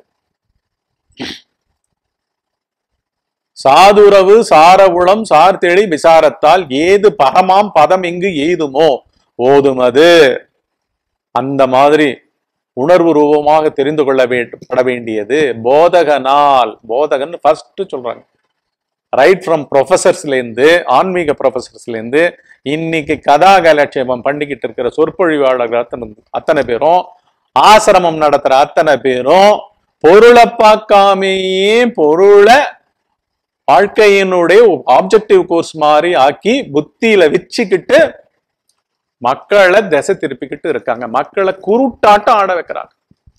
சாதுரவு சாரவுளம் சார்தெளி விசாரத்தால் ஏது பரமாம் பதம் இங்கு எய்துமோ ஓதுமது அந்த மாதிரி உணர்வு ரூபமாக தெரிந்து கொள்ள வேண்டும் பட வேண்டியது போதகனால் போதகன் ஃபர்ஸ்ட் சொல்றாங்க ரைட் ஃப்ரம் ப்ரொஃபசர்ஸ்ல இருந்து ஆன்மீக ப்ரொஃபசர்ஸ்ல இருந்து இன்னைக்கு கதா கலாட்சேபம் பண்ணிக்கிட்டு இருக்கிற சொற்பொழிவாளர்கள் அத்தனை அத்தனை பேரும் ஆசிரமம் நடத்துற அத்தனை பேரும் பொருளை பார்க்காமையே பொருளை வாழ்க்கையினுடைய ஆப்ஜெக்டிவ் கோர்ஸ் மாதிரி ஆக்கி புத்தியில வச்சுக்கிட்டு மக்களை திசை திருப்பிக்கிட்டு இருக்காங்க மக்களை குருட்டாட்டம் ஆட வைக்கிறாங்க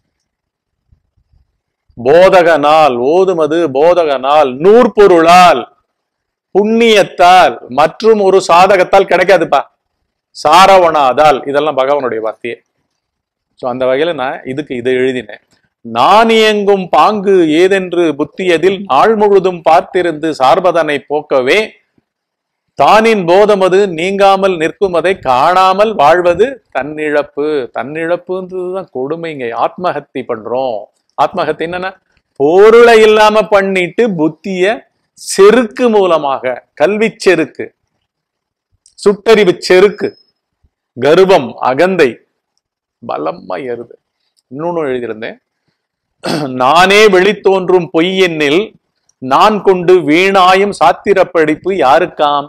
போதகனால் ஓதுமது போதகனால் நூற்பொருளால் புண்ணியத்தால் மற்றும் ஒரு சாதகத்தால் கிடைக்காதுப்பா சாரவணாதால் இதெல்லாம் பகவானுடைய வார்த்தையே ஸோ அந்த வகையில நான் இதுக்கு இதை எழுதினேன் நான் இயங்கும் பாங்கு ஏதென்று புத்தியதில் நாள் முழுதும் பார்த்திருந்து சார்பதனை போக்கவே தானின் போதமது நீங்காமல் நிற்குமதை காணாமல் வாழ்வது தன்னிழப்பு தன்னிழப்புன்றதுதான் கொடுமைங்க ஆத்மஹத்தி பண்றோம் ஆத்மஹத்தி என்னன்னா பொருளை இல்லாம பண்ணிட்டு புத்திய செருக்கு மூலமாக கல்வி செருக்கு சுட்டறிவு செருக்கு கர்வம் அகந்தை பலமா ஏறுது இன்னொன்னு எழுதியிருந்தேன் நானே வெளித்தோன்றும் பொய்யெண்ணில் நான் கொண்டு வீணாயும் சாத்திர படிப்பு யாருக்காம்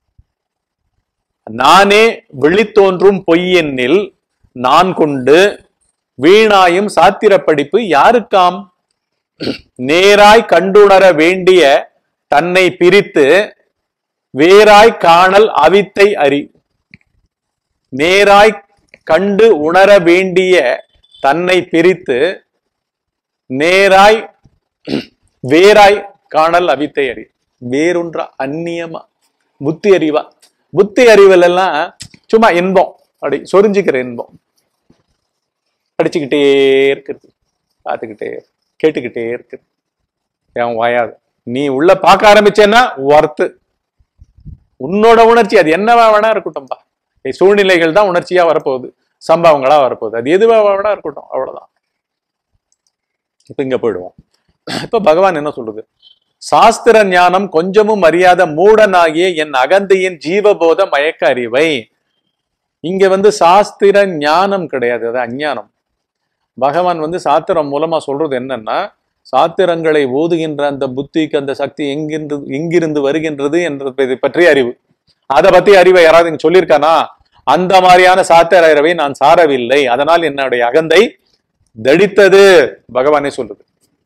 நானே வெளித்தோன்றும் பொய்யெண்ணில் நான் கொண்டு வீணாயும் சாத்திர படிப்பு யாருக்காம் நேராய் கண்டுணர வேண்டிய தன்னை பிரித்து வேறாய் காணல் அவித்தை அறி நேராய் கண்டு உணர வேண்டிய தன்னை பிரித்து நேராய் வேறாய் காணல் அவித்தை அறிவு வேறொன்றா அந்நியமா புத்தி அறிவா புத்தி அறிவுல எல்லாம் சும்மா இன்பம் அப்படி சொரிஞ்சுக்கிற இன்பம் படிச்சுக்கிட்டே இருக்கிறது பார்த்துக்கிட்டே கேட்டுக்கிட்டே இருக்கிறது என் வாயாது நீ உள்ள பார்க்க ஆரம்பிச்சேன்னா ஒர்த்து உன்னோட உணர்ச்சி அது என்னவா வேணா இருக்கட்டும்பா ஏய், சூழ்நிலைகள் தான் உணர்ச்சியா வரப்போகுது சம்பவங்களா வரப்போகுது அது எதுவா வேணா இருக்கட்டும் அவ்வளவுதான் இப்ப இங்க போயிடுவோம் இப்ப பகவான் என்ன சொல்லுது சாஸ்திர ஞானம் கொஞ்சமும் அறியாத மூடனாகிய என் அகந்தையின் ஜீவபோத மயக்க அறிவை இங்க வந்து சாஸ்திர ஞானம் கிடையாது அது அஞ்ஞானம் பகவான் வந்து சாத்திரம் மூலமா சொல்றது என்னன்னா சாத்திரங்களை ஓதுகின்ற அந்த புத்திக்கு அந்த சக்தி எங்கிருந்து எங்கிருந்து வருகின்றது என்றதை பற்றிய அறிவு அதை பத்தி அறிவை யாராவது இங்க சொல்லியிருக்கானா அந்த மாதிரியான சாத்திர அறிவை நான் சாரவில்லை அதனால் என்னுடைய அகந்தை தடித்தது பகவானே சொல்லுது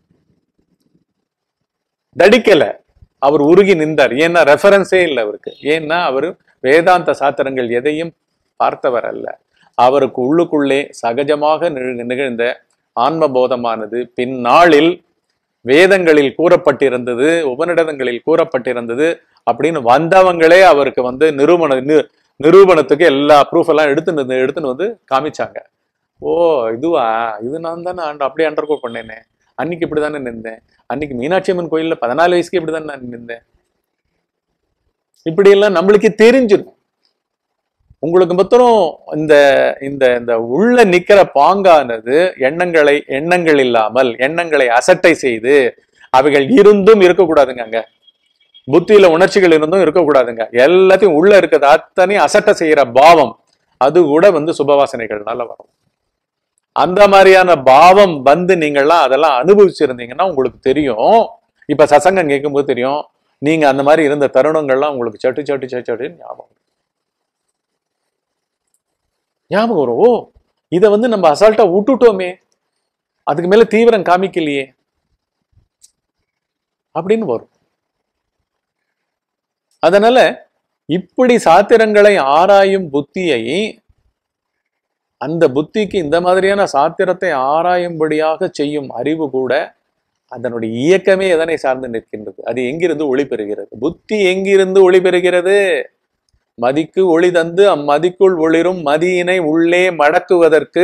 தடிக்கல அவர் உருகி நின்றார் ஏன்னா ரெஃபரன்ஸே இல்லை அவருக்கு ஏன்னா அவர் வேதாந்த சாத்திரங்கள் எதையும் பார்த்தவர் அல்ல அவருக்கு உள்ளுக்குள்ளே சகஜமாக நிகழ்- நிகழ்ந்த ஆன்மபோதமானது பின்னாளில் வேதங்களில் கூறப்பட்டிருந்தது உபநிடதங்களில் கூறப்பட்டிருந்தது அப்படின்னு வந்தவங்களே அவருக்கு வந்து நிரூபண நி- நிரூபணத்துக்கு எல்லா ப்ரூஃப் எல்லாம் எடுத்துன்னு வந்து- எடுத்துன்னு வந்து காமிச்சாங்க ஓ இதுவா இது நான் தானே ஆண்டு அப்படியே அண்டர்கோ பண்ணேனே அன்னைக்கு இப்படி தானே நின்றேன் அன்னைக்கு மீனாட்சி அம்மன் கோயில்ல பதினாலு வயசுக்கு இப்படி தானே நான் நின்றேன் இப்படி எல்லாம் நம்மளுக்கு தெரிஞ்சிடும் உங்களுக்கு மொத்தம் இந்த இந்த இந்த உள்ள நிக்கிற பாங்கானது எண்ணங்களை எண்ணங்கள் இல்லாமல் எண்ணங்களை அசட்டை செய்து அவைகள் இருந்தும் இருக்கக்கூடாதுங்க அங்க புத்தியில உணர்ச்சிகள் இருந்தும் இருக்கக்கூடாதுங்க எல்லாத்தையும் உள்ள இருக்கிறது அத்தனையும் அசட்டை செய்யற பாவம் அது கூட வந்து சுபவாசனைகள்னால வரும் அந்த மாதிரியான பாவம் வந்து நீங்கள்லாம் அதெல்லாம் அனுபவிச்சிருந்தீங்கன்னா உங்களுக்கு தெரியும் இப்ப சசங்கம் கேட்கும்போது தெரியும் நீங்க அந்த மாதிரி இருந்த தருணங்கள்லாம் உங்களுக்கு சட்டு சட்டு சட்டு சட்டுன்னு ஞாபகம் வரும். ஞாபகம் வரும் ஓ இதை வந்து நம்ம அசால்ட்டா விட்டுட்டோமே அதுக்கு மேல தீவிரம் காமிக்கலையே அப்படின்னு வரும் அதனால இப்படி சாத்திரங்களை ஆராயும் புத்தியை அந்த புத்திக்கு இந்த மாதிரியான சாத்திரத்தை ஆராயும்படியாக செய்யும் அறிவு கூட அதனுடைய இயக்கமே எதனை சார்ந்து நிற்கின்றது அது எங்கிருந்து ஒளி பெறுகிறது புத்தி எங்கிருந்து ஒளி பெறுகிறது மதிக்கு ஒளி தந்து அம்மதிக்குள் ஒளிரும் மதியினை உள்ளே மடக்குவதற்கு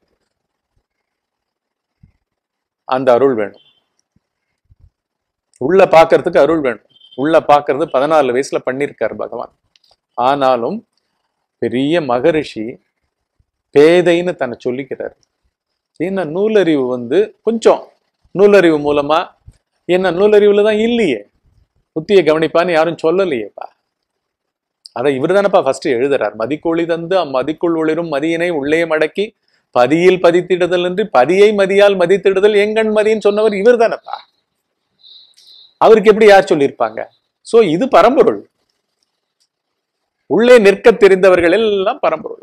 அந்த அருள் வேணும் உள்ள பார்க்கறதுக்கு அருள் வேணும் உள்ள பார்க்கறது பதினாலு வயசுல பண்ணியிருக்கார் பகவான் ஆனாலும் பெரிய மகரிஷி பேதைன்னு தன்னை சொல்லிக்கிறார் ஏன்னா நூலறிவு வந்து கொஞ்சம் நூலறிவு மூலமா என்ன நூலறிவுல தான் இல்லையே புத்தியை கவனிப்பான்னு யாரும் சொல்லலையேப்பா அதை இவர் தானப்பா ஃபர்ஸ்ட் எழுதுறார் மதிக்கொளி தந்து அம்மதிக்குள் ஒளிரும் மதியினை உள்ளே மடக்கி பதியில் பதித்திடுதல் என்று பதியை மதியால் மதித்திடுதல் எங்கண் மதின்னு சொன்னவர் இவர் தானப்பா அவருக்கு எப்படி யார் சொல்லியிருப்பாங்க சோ இது பரம்பொருள் உள்ளே நிற்க தெரிந்தவர்கள் எல்லாம் பரம்பொருள்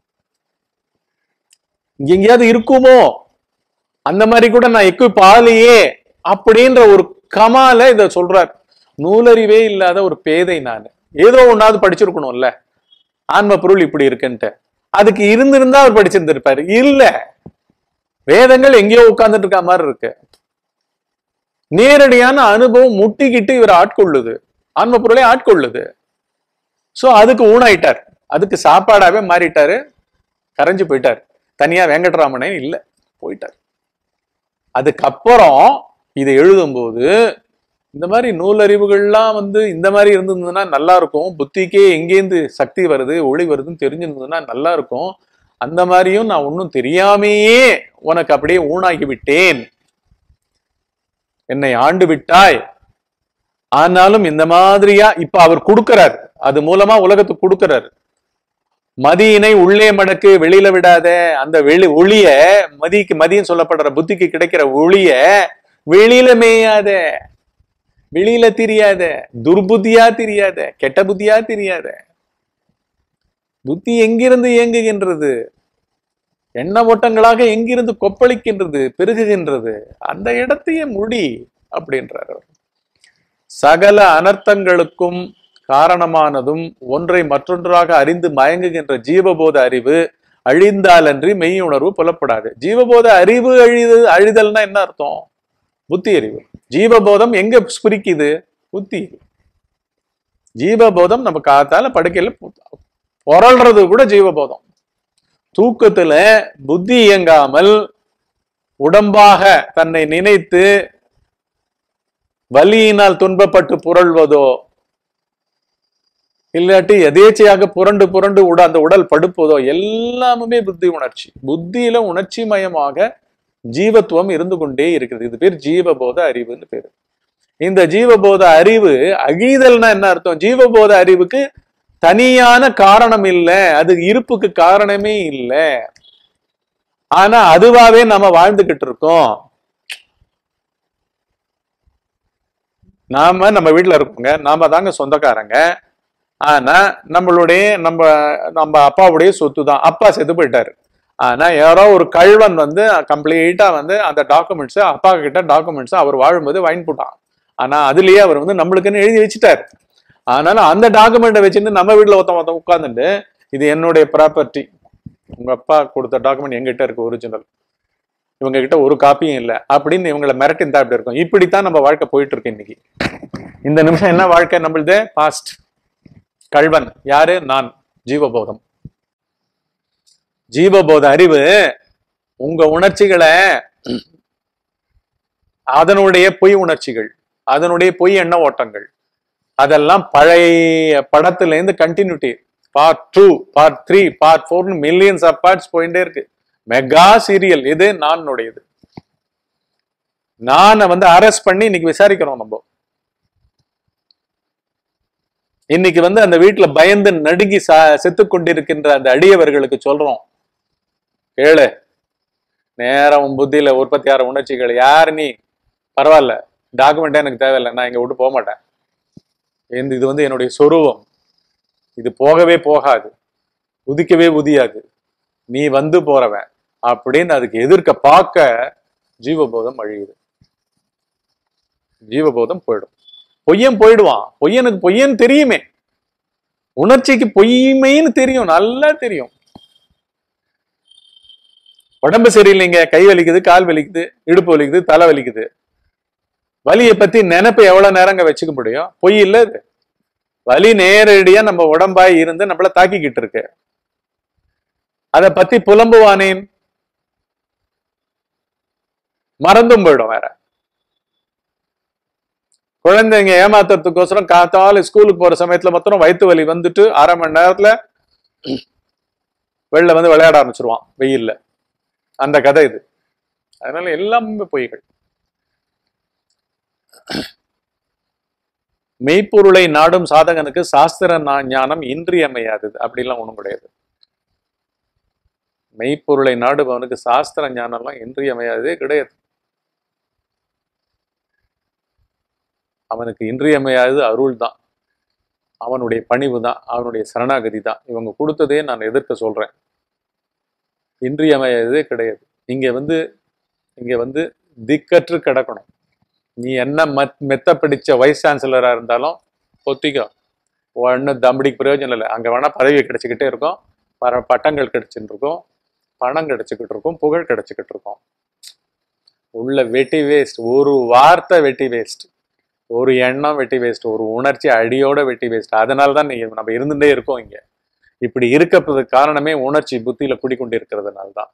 எங்கேயாவது இருக்குமோ அந்த மாதிரி கூட நான் எக்விப் ஆகலையே அப்படின்ற ஒரு கமால இத சொல்றார் நூலறிவே இல்லாத ஒரு பேதை நான் ஏதோ ஒன்னாவது படிச்சிருக்கணும்ல ஆன்ம பொருள் இப்படி இருக்குன்ட்டு அதுக்கு இருந்திருந்தா அவர் படிச்சிருந்திருப்பாரு இல்ல வேதங்கள் எங்கேயோ உட்கார்ந்துட்டு இருக்க மாதிரி இருக்கு நேரடியான அனுபவம் முட்டிக்கிட்டு இவர் ஆட்கொள்ளுது ஆன்ம பொருளை ஆட்கொள்ளுது சோ அதுக்கு ஊனாயிட்டார் அதுக்கு சாப்பாடாவே மாறிட்டாரு கரைஞ்சு போயிட்டார் தனியா வெங்கட்ராமனே இல்ல போயிட்டார் அதுக்கப்புறம் இதை எழுதும்போது இந்த மாதிரி நூலறிவுகள்லாம் வந்து இந்த மாதிரி இருந்திருந்ததுன்னா நல்லா இருக்கும் புத்திக்கே எங்கேருந்து சக்தி வருது ஒளி வருதுன்னு தெரிஞ்சிருந்ததுன்னா நல்லா இருக்கும் அந்த மாதிரியும் நான் ஒன்றும் தெரியாமையே உனக்கு அப்படியே ஊனாகி விட்டேன் என்னை ஆண்டு விட்டாய் ஆனாலும் இந்த மாதிரியா இப்ப அவர் கொடுக்கிறார் அது மூலமா உலகத்துக்கு கொடுக்கிறார் மதியினை உள்ளே மடக்கு வெளியில விடாத அந்த வெளி ஒளிய மதிக்கு மதின்னு சொல்லப்படுற புத்திக்கு கிடைக்கிற ஒளிய வெளியில மேயாத வெளியில தெரியாத துர்புத்தியா தெரியாத கெட்ட புத்தியா தெரியாத புத்தி எங்கிருந்து இயங்குகின்றது எண்ண ஓட்டங்களாக எங்கிருந்து கொப்பளிக்கின்றது பெருகுகின்றது அந்த இடத்தையே முடி அப்படின்றார் அவர் சகல அனர்த்தங்களுக்கும் காரணமானதும் ஒன்றை மற்றொன்றாக அறிந்து மயங்குகின்ற ஜீவபோத அறிவு அழிந்தாலன்றி மெய் உணர்வு புலப்படாது ஜீவபோத அறிவு அழிது அழிதல்னா என்ன அர்த்தம் புத்தி அறிவு ஜீவபோதம் எங்க ஸ்புரிக்குது புத்தி ஜீவபோதம் நம்ம காத்தால படுக்கையில பு- புரள்றது கூட ஜீவபோதம் தூக்கத்துல புத்தி இயங்காமல் உடம்பாக தன்னை நினைத்து வலியினால் துன்பப்பட்டு புரள்வதோ இல்லாட்டி எதேச்சையாக புரண்டு புரண்டு உட அந்த உடல் படுப்பதோ எல்லாமே புத்தி உணர்ச்சி புத்தியில உணர்ச்சி மயமாக ஜீவத்துவம் இருந்து கொண்டே இருக்குது இது பேர் ஜீவபோத அறிவுன்னு பேரு இந்த ஜீவபோத அறிவு அழிதல்னா என்ன அர்த்தம் ஜீவபோத அறிவுக்கு தனியான காரணம் இல்லை அது இருப்புக்கு காரணமே இல்லை ஆனா அதுவாவே நம்ம வாழ்ந்துகிட்டு இருக்கோம் நாம நம்ம வீட்டுல இருக்கோங்க நாம தாங்க சொந்தக்காரங்க ஆனா நம்மளுடைய நம்ம நம்ம அப்பாவுடைய சொத்து தான் அப்பா செத்து போயிட்டாரு ஆனா யாரோ ஒரு கழ்வன் வந்து கம்ப்ளீட்டா வந்து அந்த டாக்குமெண்ட்ஸ் அப்பா கிட்ட டாக்குமெண்ட்ஸ் அவர் வாழும்போது வாங்கி போட்டான் ஆனா அதுலயே அவர் வந்து நம்மளுக்குன்னு எழுதி வச்சுட்டாரு அதனால அந்த டாக்குமெண்ட்டை வச்சுட்டு நம்ம வீட்டுல ஒருத்தன் ஒருத்தன் உட்காந்துட்டு இது என்னுடைய ப்ராப்பர்ட்டி உங்க அப்பா கொடுத்த டாக்குமெண்ட் எங்கிட்ட இருக்கு ஒரிஜினல் இவங்க கிட்ட ஒரு காப்பியும் இல்லை அப்படின்னு இவங்களை மிரட்டி இருந்தா இப்படி இருக்கும் இப்படித்தான் நம்ம வாழ்க்கை போயிட்டு இருக்கு இன்னைக்கு இந்த நிமிஷம் என்ன வாழ்க்கை நம்மளுது பாஸ்ட் கல்வன் யாரு நான் ஜீவபோதம் ஜீவபோத அறிவு உங்க உணர்ச்சிகளை அதனுடைய பொய் உணர்ச்சிகள் அதனுடைய பொய் எண்ண ஓட்டங்கள் அதெல்லாம் பழைய படத்துல இருந்து continuity part two part three part ஃபோர்னு மில்லியன்ஸ் ஆஃப் பார்ட்ஸ் போயிட்டே இருக்கு மெகா சீரியல் இது நானுடையது நானை வந்து அரெஸ்ட் பண்ணி இன்னைக்கு விசாரிக்கிறோம் நம்ம இன்னைக்கு வந்து அந்த வீட்டுல பயந்து நடுங்கி ச- செத்து கொண்டிருக்கின்ற அந்த அடியவர்களுக்கு சொல்றோம் கேளு நேரம் உன் புத்தியில உற்பத்தி ஆகிற உணர்ச்சிகள் யார் நீ பரவாயில்ல டாக்குமெண்டே எனக்கு தேவையில்லை நான் இங்க விட்டு போக மாட்டேன் இந்த- இது வந்து என்னுடைய சொரூபம் இது போகவே போகாது உதிக்கவே உதியாது நீ வந்து போறவன் அப்படின்னு அதுக்கு எதிர்க்க பார்க்க ஜீவபோதம் அழியுது ஜீவபோதம் போயிடும் பொய்யன் போயிடுவான் பொய்யனுக்கு பொய்யன் தெரியுமே உணர்ச்சிக்கு பொய்மைன்னு தெரியும் நல்லா தெரியும் உடம்பு சரியில்லைங்க கை வலிக்குது கால் வலிக்குது இடுப்பு வலிக்குது தலை வலிக்குது வலியை பத்தி நினைப்பு எவ்வளவு நேரங்க வச்சுக்க முடியும் பொய் இல்ல இது வலி நேரடியா நம்ம உடம்பாய் இருந்து நம்மள தாக்கிக்கிட்டு இருக்கு அத பத்தி புலம்புவானேன் மறந்தும் போயிடும் வேற குழந்தைங்க ஏமாத்துறதுக்கோசரம் காத்தால ஸ்கூலுக்கு போற சமயத்துல மாத்திரம் வயிற்று வலி வந்துட்டு அரை மணி நேரத்துல வெளில வந்து விளையாட ஆரம்பிச்சிருவான் வெயில்ல அந்த கதை இது அதனால எல்லாமே பொய்கள் மெய்ப்பொருளை நாடும் சாதகனுக்கு சாஸ்திர நா- ஞானம் இன்றியமையாதது அப்படிலாம் ஒண்ணும் கிடையாது மெய்ப்பொருளை நாடுபவனுக்கு சாஸ்திர ஞானம்லாம் இன்றியமையாததே கிடையாது அவனுக்கு இன்றியமையாதது அருள் தான் அவனுடைய பணிவு தான் அவனுடைய சரணாகதி தான் இவங்க கொடுத்ததே நான் எதிர்க்க சொல்றேன் இன்றியமையாததே கிடையாது இங்க வந்து இங்க வந்து திக்கற்று கிடக்கணும் நீ என்ன மத் மெத்த பிடிச்ச வைஸ் சான்சலரா இருந்தாலும் ஒத்திக்கோ ஒன்றும் தம்படிக்கு பிரயோஜனம் இல்லை அங்க வேணா பதவி கிடைச்சிக்கிட்டே இருக்கும் பர பட்டங்கள் கிடைச்சிட்டு இருக்கும் பணம் கிடைச்சிக்கிட்டு இருக்கும் புகழ் கிடைச்சிக்கிட்டு இருக்கும் உள்ள வெட்டி வேஸ்ட் ஒரு வார்த்தை வெட்டி வேஸ்ட் ஒரு எண்ணம் வெட்டி வேஸ்ட் ஒரு உணர்ச்சி அடியோட வெட்டி வேஸ்ட் அதனால தான் நீங்க நம்ம இருந்துட்டே இருக்கோம் இங்க இப்படி இருக்கிறதுக்கு காரணமே உணர்ச்சி புத்தியில குடிக்கொண்டு இருக்கிறதுனால தான்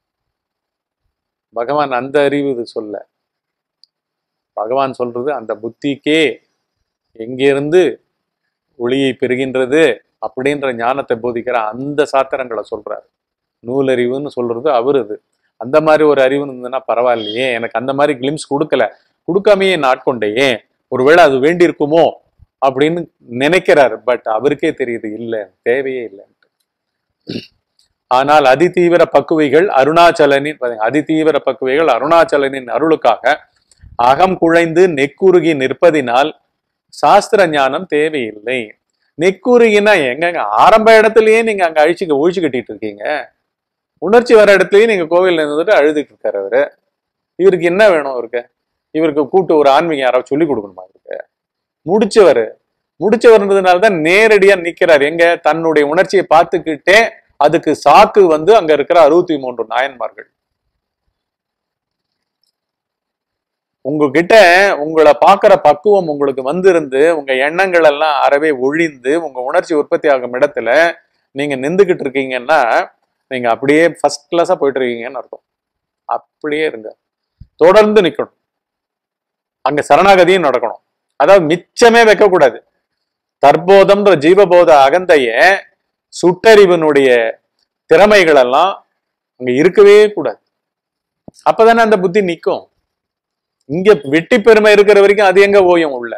பகவான் அந்த அறிவு இது சொல்ல பகவான் சொல்றது அந்த புத்திக்கே எங்கிருந்து ஒளியை பெறுகின்றது அப்படின்ற ஞானத்தை போதிக்கிற அந்த சாத்திரங்களை சொல்றாரு நூலறிவுன்னு சொல்றது அவரு அது அந்த மாதிரி ஒரு அறிவு இருந்ததுன்னா பரவாயில்லையே எனக்கு அந்த மாதிரி கிளிம்ஸ் கொடுக்கல கொடுக்காமையே நான் ஆட்கொண்டேன் ஒருவேளை அது வேண்டி இருக்குமோ அப்படின்னு நினைக்கிறாரு பட் அவருக்கே தெரியுது இல்லை தேவையே இல்லைன்ட்டு ஆனால் அதிதீவிர பக்குவைகள் அருணாச்சலனின் பாருங்க, அதிதீவிர பக்குவைகள் அருணாச்சலனின் அருளுக்காக அகம் குழைந்து நெக்குருகி நிற்பதினால் சாஸ்திர ஞானம் தேவையில்லை நெக்குருகினா எங்கங்க ஆரம்ப இடத்துலயே நீங்க அங்க அழிச்சு ஒழிச்சு கட்டிட்டு இருக்கீங்க உணர்ச்சி வர இடத்துலயே நீங்க கோவில்ல இருந்துட்டு அழுதுட்டு இருக்காரு அவரு இவருக்கு என்ன வேணும் அவருக்கு இவருக்கு கூட்டு ஒரு ஆன்மீகம் யாராவது சொல்லி கொடுக்கணுமா இவருக்கு முடிச்சவர் முடிச்சவர்ன்றதுனால தான் நேரடியா நிக்கிறார் எங்க தன்னுடைய உணர்ச்சியை பார்த்துக்கிட்டே அதுக்கு சாக்கு வந்து அங்க இருக்கிற அறுபத்தி மூன்று நாயன்மார்கள் உங்ககிட்ட உங்களை பார்க்கிற பக்குவம் உங்களுக்கு வந்திருந்து உங்க எண்ணங்கள் எல்லாம் அறவே ஒழிந்து உங்க உணர்ச்சி உற்பத்தி ஆகும் இடத்துல நீங்க நின்றுகிட்டு இருக்கீங்கன்னா நீங்க அப்படியே ஃபர்ஸ்ட் கிளாஸா போயிட்டு இருக்கீங்கன்னு அர்த்தம் அப்படியே இருங்க தொடர்ந்து நிக்கணும் அங்க சரணாகதியும் நடக்கணும் அதாவது மிச்சமே வைக்கக்கூடாது தற்போதம்ன்ற ஜீவபோத அகந்தைய சுட்டறிவனுடைய திறமைகள் எல்லாம் அங்க இருக்கவே கூடாது அப்பதானே அந்த புத்தி நிக்கும் இங்க வெட்டி பெருமை இருக்கிற வரைக்கும் அது எங்க ஓயும் உள்ள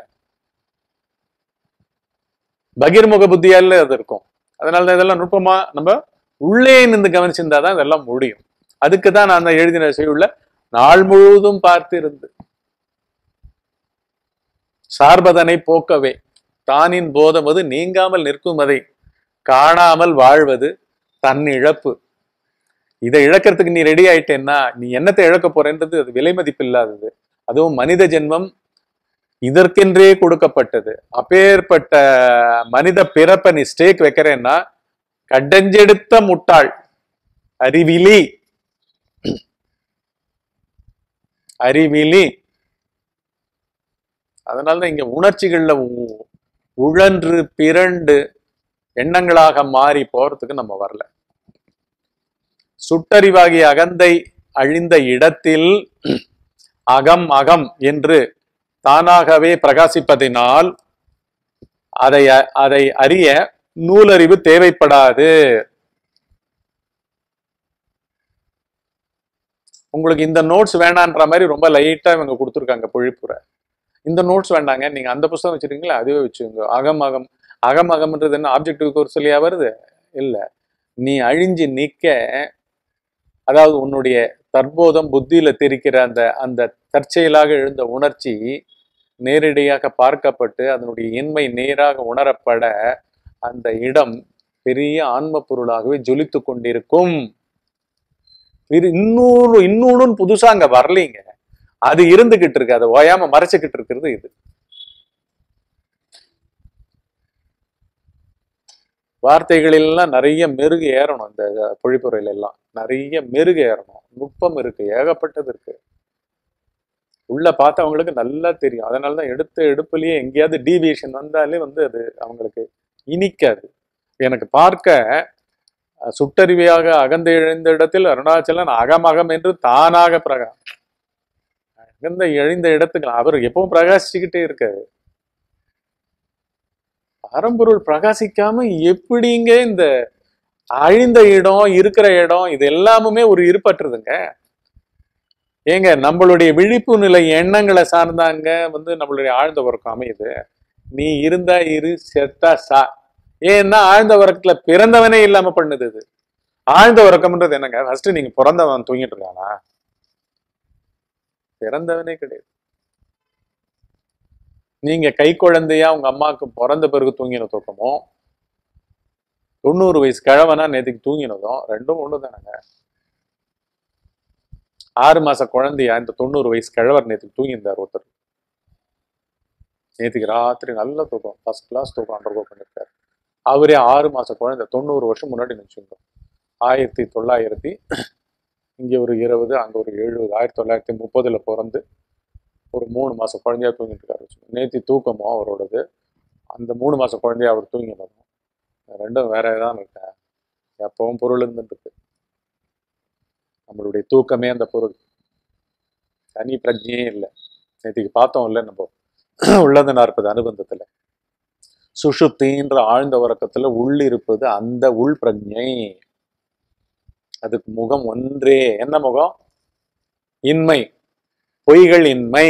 பகிர்முக புத்தியால அது இருக்கும் அதனால தான் இதெல்லாம் நுட்பமா நம்ம உள்ளே நின்று கவனிச்சிருந்தாதான் இதெல்லாம் முடியும் அதுக்கு தான் நான் அந்த எழுதின செய்யுள்ள நாள் முழுவதும் பார்த்து இருந்து சார்பதனை போக்கவே தானின் போதமது நீங்காமல் நிற்கும் அதை காணாமல் வாழ்வது தன் இழப்பு இதை இழக்கிறதுக்கு நீ ரெடி ஆயிட்டேன்னா நீ என்னத்தை இழக்க போறேன்றது அது விலை மதிப்பு இல்லாதது அதுவும் மனித ஜென்மம் இதற்கென்றே கொடுக்கப்பட்டது அப்பேற்பட்ட மனித பிறப்பை நீ ஸ்டேக் வைக்கிறேன்னா கட்டஞ்செடுத்த முட்டாள் அறிவிலி அறிவிலி அதனாலதான் இங்க உணர்ச்சிகள்ல உ- உழன்று பிறண்டு எண்ணங்களாக மாறி போறதுக்கு நம்ம வரல சுட்டறிவாகிய அகந்தை அழிந்த இடத்தில் அகம் அகம் என்று தானாகவே பிரகாசிப்பதினால் அதை அ- அதை அறிய நூலறிவு தேவைப்படாது உங்களுக்கு இந்த நோட்ஸ் வேணான்ற மாதிரி ரொம்ப லைட்டா இவங்க கொடுத்துருக்காங்க பொழிப்புரை இந்த நோட்ஸ் வேண்டாங்க நீங்க அந்த புஸ்தகம் வச்சிருக்கீங்களா அதுவே வச்சுக்கோங்க அகம் அகம் அகம் அகம்ன்றது என்ன ஆப்ஜெக்டிவ் ஒரு சொல்லியா வருது இல்ல நீ அழிஞ்சு நிக்க அதாவது உன்னுடைய தற்போதம் புத்தியில தெரிக்கிற அந்த அந்த தற்செயலாக எழுந்த உணர்ச்சி நேரடியாக பார்க்கப்பட்டு அதனுடைய இன்மை நேராக உணரப்பட அந்த இடம் பெரிய ஆன்ம பொருளாகவே ஜொலித்து கொண்டிருக்கும் இது இன்னொரு இன்னொன்னு புதுசா அங்க வரலீங்க அது இருந்துகிட்டு இருக்கு அதை ஓயாம மறைச்சுக்கிட்டு இருக்கிறது இது வார்த்தைகளெல்லாம் நிறைய மெருகு ஏறணும் இந்த பொழிப்புரையில எல்லாம் நிறைய மெருகு ஏறணும் நுட்பம் இருக்கு ஏகப்பட்டது இருக்கு உள்ள பார்த்தவங்களுக்கு நல்லா தெரியும் அதனால தான் எடுத்த எடுப்புலயே எங்கேயாவது டீவியேஷன் வந்தாலே வந்து அது அவங்களுக்கு இனிக்காது எனக்கு பார்க்க அஹ், சுட்டறிவியாக அகந்த எழுந்த இடத்தில் அருணாச்சலன் அகமகம் என்று தானாக பிரகா அகந்த எழுந்த இடத்துக்கு அவர் எப்பவும் பிரகாசிச்சுக்கிட்டே இருக்காரு பரம்பொருள் பிரகாசிக்காம எப்படிங்க இந்த அழிந்த இடம் இருக்கிற இடம் இது எல்லாமுமே ஒரு இருப்பற்றுதுங்க ஏங்க நம்மளுடைய விழிப்பு நிலை எண்ணங்களை சார்ந்தாங்க வந்து நம்மளுடைய ஆழ்ந்த உறக்கம் அமையுது நீ இருந்தா இரு செத்தா சா ஏன்னா ஆழ்ந்த உறக்கத்துல பிறந்தவனே இல்லாம பண்ணுது இது ஆழ்ந்த உறக்கம்ன்றது என்னங்க ஃபர்ஸ்ட் நீங்க பிறந்தவன் தூங்கிட்டு இருக்கானா பிறந்தவனே கிடையாது நீங்க கை குழந்தையா உங்க அம்மாவுக்கு பிறந்த பிறகு தூங்கின தூக்கமும் தொண்ணூறு வயசு கிழவனா நேத்துக்கு தூங்கினதும் ரெண்டும் ஒண்ணு தானங்க ஆறு மாச குழந்தையா இந்த தொண்ணூறு வயசு கிழவர் நேத்துக்கு தூங்கியிருந்தார் ஒருத்தர் நேத்துக்கு ராத்திரி நல்ல தூக்கம் ஃபர்ஸ்ட் கிளாஸ் தூக்கம் அண்டர்கோ பண்ணிருக்காரு அவரே ஆறு மாச குழந்தை தொண்ணூறு வருஷம் முன்னாடி நினைச்சுங்க ஆயிரத்தி தொள்ளாயிரத்தி இங்க ஒரு இருபது அங்க ஒரு எழுபது ஆயிரத்தி தொள்ளாயிரத்தி முப்பதுல பிறந்து ஒரு மூணு மாச குழந்தையா தூங்கிட்டு இருக்காரு வச்சுக்கோங்க. நேத்தி தூக்கமும் அவரோடது அந்த மூணு மாச குழந்தையா அவர் தூங்கினதும் ரெண்டும் வேற தான் இருக்கேன் எப்பவும் பொருள் இருந்துட்டு இருக்கு நம்மளுடைய தூக்கமே அந்த பொருள் தனி பிரஜையே இல்லை நேற்றுக்கு பார்த்தோம் இல்லை நம்ம உள்ளது நாற்பது அனுபந்தத்துல சுஷுப்தின்ற ஆழ்ந்த உறக்கத்துல உள் இருப்பது அந்த உள் பிரஜை அதுக்கு முகம் ஒன்றே என்ன முகம் இன்மை பொய்கள் இன்மை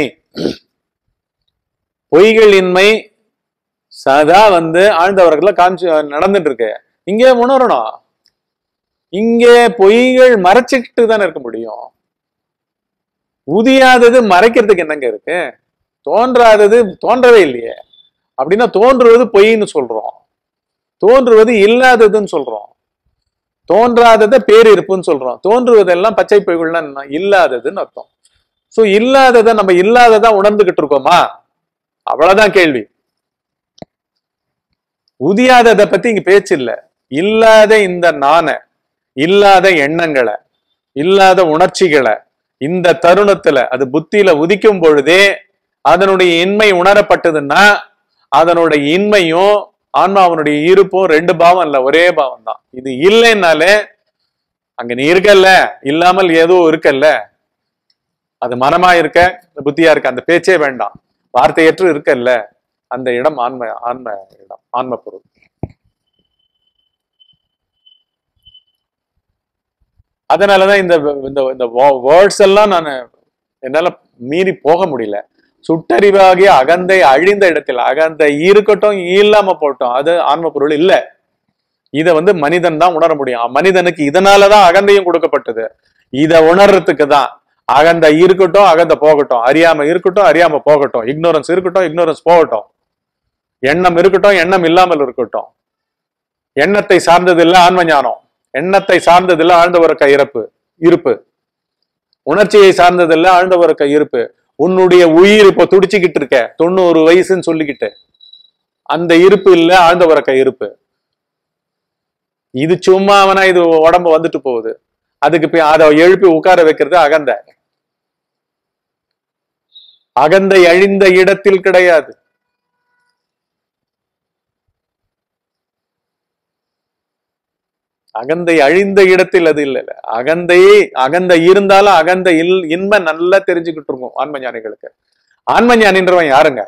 பொய்கள் இன்மை சதா வந்து ஆழ்ந்த உறக்கத்துல காமிச்சு நடந்துட்டு இருக்கு இங்கே உணரணும் இங்கே பொய்கள் மறைச்சிக்கிட்டு தானே இருக்க முடியும் உதியாதது மறைக்கிறதுக்கு என்னங்க இருக்கு தோன்றாதது தோன்றவே இல்லையே அப்படின்னா தோன்றுவது பொய்ன்னு சொல்றோம் தோன்றுவது இல்லாததுன்னு சொல்றோம் தோன்றாததை பேரிருப்புன்னு சொல்றோம் தோன்றுவதெல்லாம் பச்சை பொய்கள்னா என்ன? இல்லாததுன்னு அர்த்தம் சோ இல்லாததை நம்ம இல்லாததா உணர்ந்துகிட்டு இருக்கோமா அவ்வளவுதான் கேள்வி உதியாததை பத்தி இங்க பேச்சு இல்ல இல்லாத இந்த நாண இல்லாத எண்ணங்களை இல்லாத உணர்ச்சிகளை இந்த தருணத்துல அது புத்தியில உதிக்கும் பொழுதே அதனுடைய இன்மை உணரப்பட்டதுன்னா அதனுடைய இன்மையும் ஆன்மாவனுடைய இருப்பும் ரெண்டு பாவம் இல்ல ஒரே பாவம் தான் இது இல்லைன்னாலே அங்க நீ இருக்கல்ல இல்லாமல் ஏதோ இருக்கல்ல அது மனமா இருக்க புத்தியா இருக்க அந்த பேச்சே வேண்டாம் வார்த்தையற்று இருக்கல்ல அந்த இடம் ஆன்ம ஆன்ம இடம் ஆன்ம பொருள் அதனாலதான் இந்த இந்த இந்த வேர்ட்ஸ் எல்லாம் நான் என்னால மீறி போக முடியல சுட்டறிவாகிய அகந்தை அழிந்த இடத்தில் அகந்தை இருக்கட்டும் இல்லாம போட்டோம் அது ஆன்ம பொருள் இல்ல இத வந்து மனிதன் தான் உணர முடியும் மனிதனுக்கு இதனாலதான் அகந்தையும் கொடுக்கப்பட்டது இத உணர்றதுக்கு தான் அகந்த இருக்கட்டும் அகந்த போகட்டும் அறியாம இருக்கட்டும் அறியாம போகட்டும் இக்னோரன்ஸ் இருக்கட்டும் இக்னோரன்ஸ் போகட்டும் எண்ணம் இருக்கட்டும் எண்ணம் இல்லாமல் இருக்கட்டும் எண்ணத்தை சார்ந்தது இல்ல ஆன்ம ஞானம் எண்ணத்தை சார்ந்தது இல்ல ஆழ்ந்த உறக்க இறப்பு இருப்பு உணர்ச்சியை சார்ந்தது இல்ல ஆழ்ந்த உறக்க இருப்பு உன்னுடைய உயிர் இப்ப துடிச்சுக்கிட்டு இருக்க தொண்ணூறு வயசுன்னு சொல்லிக்கிட்டு அந்த இருப்பு இல்ல ஆழ்ந்த உறக்க இருப்பு இது சும்மா அவனா இது உடம்பு வந்துட்டு போகுது அதுக்கு போய் அதை எழுப்பி உட்கார வைக்கிறது அகந்த அகந்தை அழிந்த இடத்தில் கிடையாது அகந்தை அழிந்த இடத்தில் அது இல்ல இல்ல அகந்தையே அகந்தை இருந்தாலும் அகந்த இல் இன்மை நல்லா தெரிஞ்சுக்கிட்டு இருக்கும் ஆன்ம ஞானிகளுக்கு ஆன்ம ஞானின்றவன் யாருங்க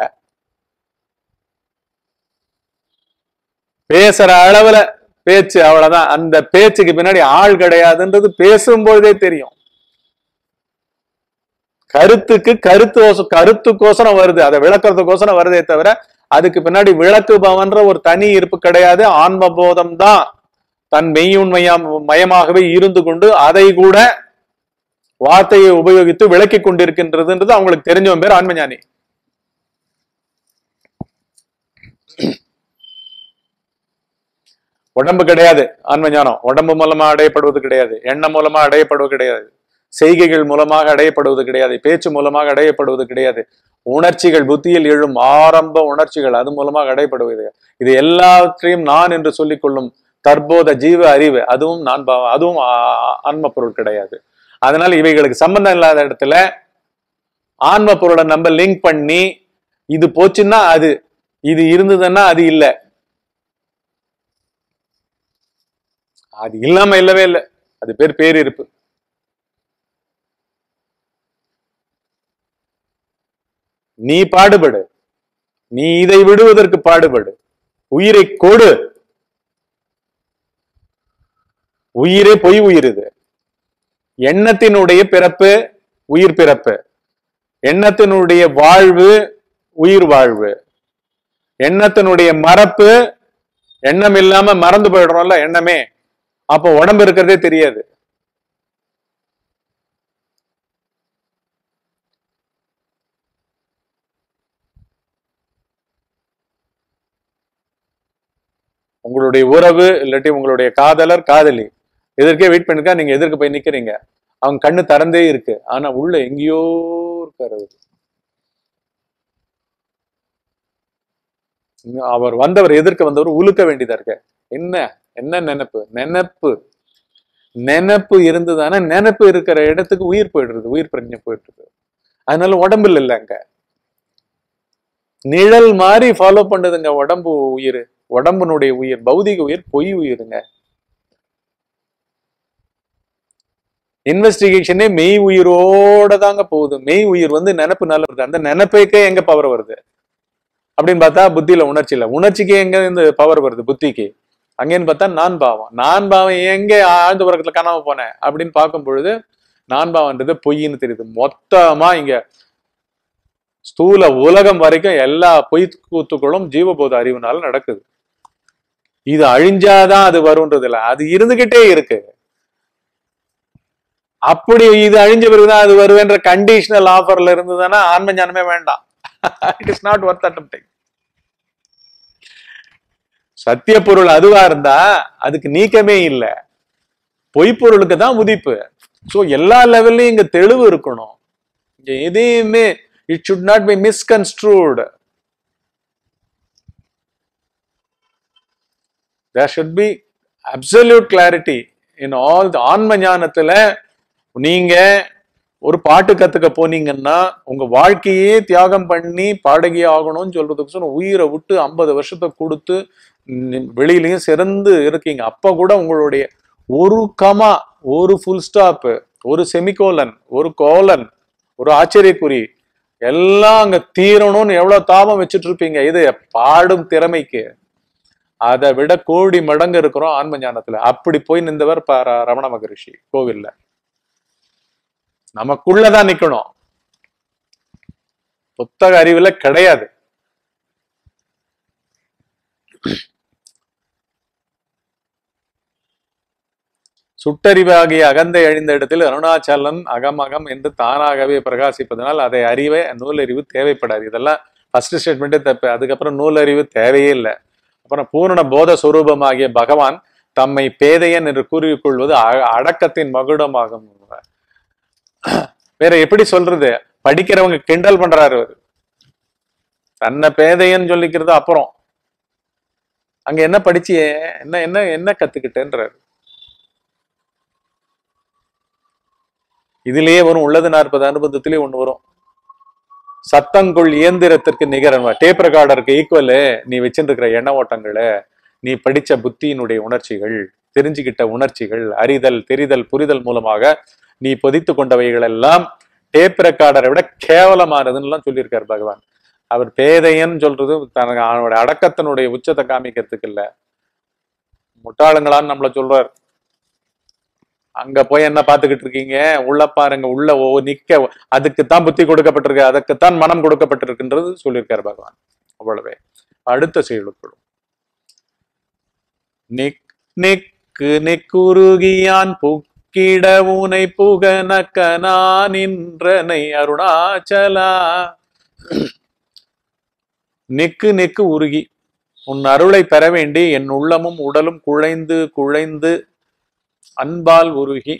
பேசுற அளவுல பேச்சு அவ்வளவுதான் அந்த பேச்சுக்கு பின்னாடி ஆள் கிடையாதுன்றது பேசும்பொழுதே தெரியும் கருத்துக்கு கருத்து கருத்துக்கோசரம் வருது அதை விளக்குறதுக்கோசரம் வருதே தவிர அதுக்கு பின்னாடி விளக்குபவன்ற ஒரு தனி இருப்பு கிடையாது ஆன்ம போதம் தான் தன் மெய்யுண்மையாம் மயமாகவே இருந்து கொண்டு அதை கூட வார்த்தையை உபயோகித்து விளக்கி கொண்டிருக்கின்றதுன்றது அவங்களுக்கு தெரிஞ்சவன் பேர் ஆன்மஞானி உடம்பு கிடையாது ஆன்ம ஞானம் உடம்பு மூலமா அடையப்படுவது கிடையாது எண்ணம் மூலமா அடையப்படுவது கிடையாது செய்கைகள் மூலமாக அடையப்படுவது கிடையாது பேச்சு மூலமாக அடையப்படுவது கிடையாது உணர்ச்சிகள் புத்தியில் எழும் ஆரம்ப உணர்ச்சிகள் அது மூலமாக அடையப்படுவது இது எல்லாவற்றையும் நான் என்று சொல்லிக் கொள்ளும் தற்போத ஜீவ அறிவு அதுவும் நான் பாவம் அதுவும் ஆன்ம பொருள் கிடையாது அதனால இவைகளுக்கு சம்பந்தம் இல்லாத இடத்துல ஆன்ம பொருளை நம்ம லிங்க் பண்ணி இது போச்சுன்னா அது இது இருந்ததுன்னா அது இல்லை அது இல்லாம இல்லவே இல்லை அது பேர் பேரிருப்பு நீ பாடுபடு நீ இதை விடுவதற்கு பாடுபடு உயிரை கொடு உயிரே பொய் உயிர் இது எண்ணத்தினுடைய பிறப்பு உயிர் பிறப்பு எண்ணத்தினுடைய வாழ்வு உயிர் வாழ்வு எண்ணத்தினுடைய மறப்பு எண்ணம் இல்லாம மறந்து போயிடுறோம்ல எண்ணமே அப்போ உடம்பு இருக்கிறதே தெரியாது உங்களுடைய உறவு இல்லாட்டி உங்களுடைய காதலர் காதலி எதற்கே வெயிட் பண்ணிருக்கா நீங்க எதற்கு போய் நிக்கிறீங்க அவங்க கண்ணு திறந்தே இருக்கு ஆனா உள்ள எங்கேயோ இருக்காரு அவரு. அவர் வந்தவர் எதிர்க்க வந்தவர் உலுக்க வேண்டியதா இருக்கு என்ன என்ன நினைப்பு நினைப்பு நினைப்பு இருந்ததானே நினைப்பு இருக்கிற இடத்துக்கு உயிர் போயிடுறது உயிர் பிரஞ்சை போயிடுறது அதனால உடம்புல இல்ல அங்க நிழல் மாதிரி ஃபாலோ பண்ணுதுங்க உடம்பு உயிர் உடம்புனுடைய உயிர் பௌதிக உயிர் பொய் உயிருங்க இன்வெஸ்டிகேஷனே மெய் உயிரோட தாங்க போகுது மெய் உயிர் வந்து நினைப்புனால வருது அந்த நினைப்புக்கே எங்க பவர் வருது அப்படின்னு பார்த்தா புத்தியில உணர்ச்சி இல்ல உணர்ச்சிக்கு எங்க இந்த பவர் வருது புத்திக்கு அங்கேன்னு பார்த்தா நான் பாவம் நான் பாவம் எங்க ஆழ்ந்த உறக்கத்துல காணாம போனேன் அப்படின்னு பார்க்கும் பொழுது நான் பாவம்ன்றது பொய்ன்னு தெரியுது மொத்தமா இங்க ஸ்தூல உலகம் வரைக்கும் எல்லா பொய் கூத்துக்களும் ஜீவபோத அறிவுனால நடக்குது இது அழிஞ்சாதான் அது வரும்ன்றது இல்ல அது இருந்துகிட்டே இருக்கு அப்படி இது அழிஞ்ச பிறகுதான் அது வருவேன்ற கண்டிஷனல் ஆஃபர்ல இருந்ததுன்னா ஆன்ம ஞானமே வேண்டாம் it is not worth attempting சத்திய பொருள் அதுவா இருந்தா அதுக்கு நீக்கமே இல்லை பொய்ப்பொருளுக்கு தான் உதிப்பு சோ எல்லா லெவல்லையும் இங்க தெளிவு இருக்கணும் இங்க எதையுமே it should not be misconstrued there should be absolute clarity in all the ஆன்ம ஞானத்துல நீங்க ஒரு பாட்டு கத்துக்க போனீங்கன்னா உங்க வாழ்க்கையே தியாகம் பண்ணி பாடகி ஆகணும்னு சொல்றதுக்கு சொன்ன உயிரை விட்டு ஐம்பது வருஷத்தை கொடுத்து ம், வெளியிலயும் சிறந்து இருக்கீங்க அப்ப கூட உங்களுடைய ஒரு கமா ஒரு ஃபுல் ஸ்டாப் ஒரு செமிகோலன் ஒரு கோலன் ஒரு ஆச்சரியக்குறி எல்லாம் அங்க தீரணும்னு எவ்வளவு தாபம் வச்சுட்டு இருப்பீங்க இது பாடும் திறமைக்கு அதை விட கோடி மடங்கு இருக்கிறோம் ஆன்ம ஞானத்துல அப்படி போய் நின்றவர் ப- ர- ரமண மகரிஷி கோவில்ல நமக்குள்ளதான் நிக்கணும் புத்தக அறிவுல கிடையாது சுட்டறிவாகிய அகந்தை அழிந்த இடத்தில் அருணாச்சலன் அகம் அகம் என்று தானாகவே பிரகாசிப்பதனால் அதை அறிவே நூலறிவு தேவைப்படாது இதெல்லாம் ஃபர்ஸ்ட் ஸ்டேட்மெண்ட்டே தப்பு அதுக்கப்புறம் நூலறிவு தேவையே இல்லை அப்புறம் பூரண போத சொரூபமாகிய பகவான் தம்மை பேதையன் என்று கூறிக்கொள்வது அ- அடக்கத்தின் மகுடமாகும் வேற எப்படி சொல்றது படிக்கிறவங்க கிண்டல் பண்றாரு அவரு தன்னை பேதையன்னு சொல்லிக்கிறது அப்புறம் அங்க என்ன படிச்சியே என்ன என்ன என்ன கத்துக்கிட்டேன்றாரு இதுலயே வரும் உள்ளது நாற்பது அனுபவத்திலே ஒண்ணு வரும் சத்தங்கொள் இயந்திரத்திற்கு நிகரன் டேப் ரெக்கார்டருக்கு ஈக்குவலு நீ வச்சுருக்கிற எண்ண ஓட்டங்களு நீ படிச்ச புத்தியினுடைய உணர்ச்சிகள் தெரிஞ்சுக்கிட்ட உணர்ச்சிகள் அறிதல் தெரிதல் புரிதல் மூலமாக நீ பொதித்து கொண்டவைகள் எல்லாம் டேப் ரெக்கார்டரை விட கேவலமானதுன்னு எல்லாம் சொல்லியிருக்காரு பகவான் அவர் பேதையன்னு சொல்றது தனக்கு அவனுடைய அடக்கத்தினுடைய உச்சத்தை காமிக்கிறதுக்கு இல்ல முட்டாளுங்களான்னு நம்மள சொல்றார் அங்க போய் என்ன பார்த்துக்கிட்டு இருக்கீங்க உள்ள பாருங்க உள்ள ஓ நிக்க அதுக்குத்தான் புத்தி கொடுக்கப்பட்டிருக்கு அதுக்குத்தான் மனம் கொடுக்கப்பட்டிருக்குன்றது சொல்லியிருக்காரு பகவான் அவ்வளவே அடுத்த செயலுக்குள் நிக் நிக்கு நெக்குருகியான் புக்கிட உனை புகனக்கனா நின்றனை அருணாச்சலா நெக்கு நெக்கு உருகி உன் அருளை பெற வேண்டி என் உள்ளமும் உடலும் குழைந்து குழைந்து அன்பால் உருகி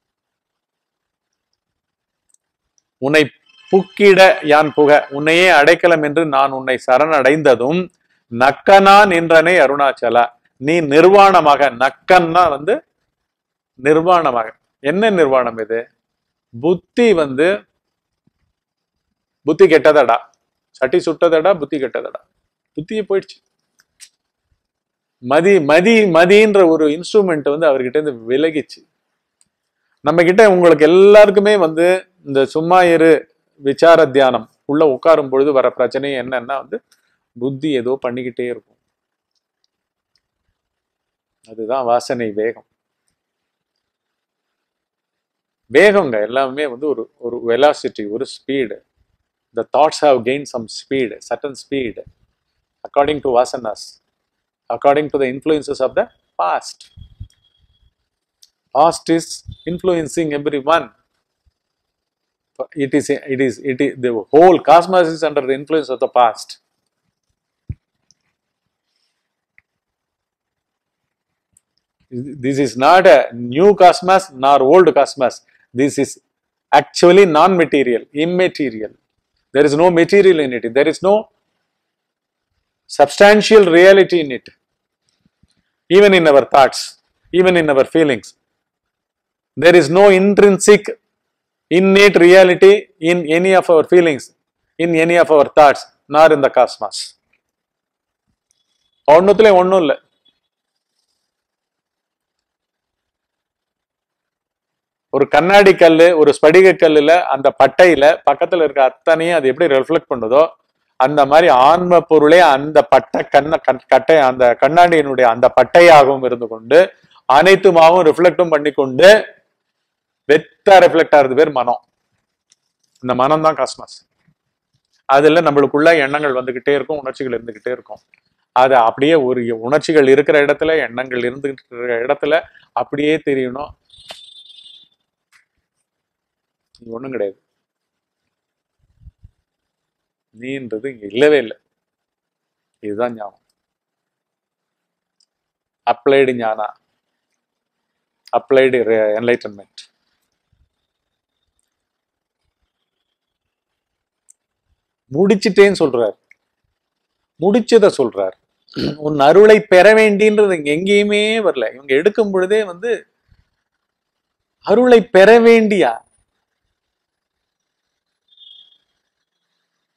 உன்னை புக்கிட யான் புக உன்னையே அடைக்கலம் என்று நான் உன்னை சரணடைந்ததும் நக்கனா நின்றனை அருணாச்சலா நீ நிர்வாணமாக நக்கன்னா வந்து நிர்வாணமாக என்ன நிர்வாணம் இது புத்தி வந்து புத்தி கெட்டதடா சட்டி சுட்டதடா புத்தி கெட்டதடா புத்தியே போயிடுச்சு மதி மதி மதின்ற ஒரு இன்ஸ்ட்ருமெண்ட் வந்து அவர்கிட்ட இருந்து விலகிச்சு நம்ம கிட்ட உங்களுக்கு எல்லாருக்குமே வந்து இந்த சும்மா இரு விசார தியானம் உள்ள உட்காரும் பொழுது வர பிரச்சனை என்னன்னா வந்து புத்தி ஏதோ பண்ணிக்கிட்டே இருக்கும் அதுதான் வாசனை வேகம் வேகங்க எல்லாமே வந்து ஒரு ஒரு வெலாசிட்டி ஒரு speed the thoughts have gained some speed, certain speed, according to vasanas, according to the influences of the past. Past is influencing everyone. It is, it is, it is, the whole cosmos is under the influence of the past. This is not a new cosmos nor old cosmos. This is actually non-material, immaterial. There is no material in it. There is no substantial reality in it. Even in our thoughts, even in our feelings. There is no intrinsic, innate reality in any of our feelings, in any of our thoughts, nor in the cosmos. ஒன்னுத்துல ஒன்றும் இல்லை ஒரு கண்ணாடி கல்லு ஒரு ஸ்படிக கல்லுல அந்த பட்டையில பக்கத்துல இருக்க அத்தனையும் அது எப்படி ரெஃப்ளெக்ட் பண்ணுதோ அந்த மாதிரி ஆன்ம பொருளே அந்த பட்டை கண்ண கண்- கட்டை அந்த கண்ணாடியினுடைய அந்த பட்டையாகவும் இருந்து கொண்டு அனைத்துமாகவும் ரிஃப்ளெக்டும் பண்ணி கொண்டு வெத்தா ரிஃப்ளெக்ட் ஆகிறது பேர் மனம் இந்த மனம் தான் காஸ்மாஸ் அதுல நம்மளுக்குள்ள எண்ணங்கள் வந்துகிட்டே இருக்கும் உணர்ச்சிகள் இருந்துகிட்டே இருக்கும் அது அப்படியே ஒரு உணர்ச்சிகள் இருக்கிற இடத்துல எண்ணங்கள் இருந்துகிட்டு இருக்கிற இடத்துல அப்படியே தெரியணும் நீ ஒண்ணும் கிடையாது நீன்றது இங்க இல்லவே இல்லை இதுதான் ஞானம் அப்ளைடு ஞானா அப்ளைடு என்லைட்டன்மெண்ட் முடிச்சிட்டேன்னு சொல்றார் முடிச்சத சொல்றார் உன் அருளை பெற வேண்டின்றது இங்க எங்கேயுமே வரல இவங்க எடுக்கும் பொழுதே வந்து அருளை பெற வேண்டியா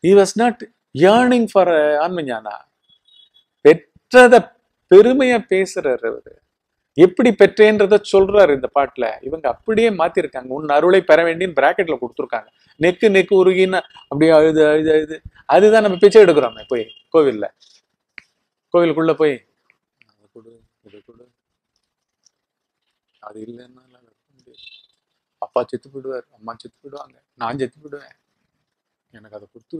he was not yearning for a ஆன்மஞானா பெற்றத பெருமையா பேசுறாரு அவரு எப்படி பெற்றேன்றத சொல்றாரு இந்த பாட்டுல இவங்க அப்படியே மாத்திருக்காங்க உன் அருளை பெற வேண்டின்னு பிராக்கெட்ல கொடுத்துருக்காங்க நெக்கு நெக்கு உருகின்னு அப்படியே அழுது அழுது அழுது அதுதான் நம்ம பிச்சை எடுக்கிறோமே போய் கோவில்ல கோவிலுக்குள்ள போய் அது கொடு இது கொடு அது இல்லைன்னா என்னால இருக்க முடியாது. அப்பா செத்து போயிடுவார் அம்மா செத்து போயிடுவாங்க நான் செத்து போயிடுவேன் எனக்கு அதை கொடுத்து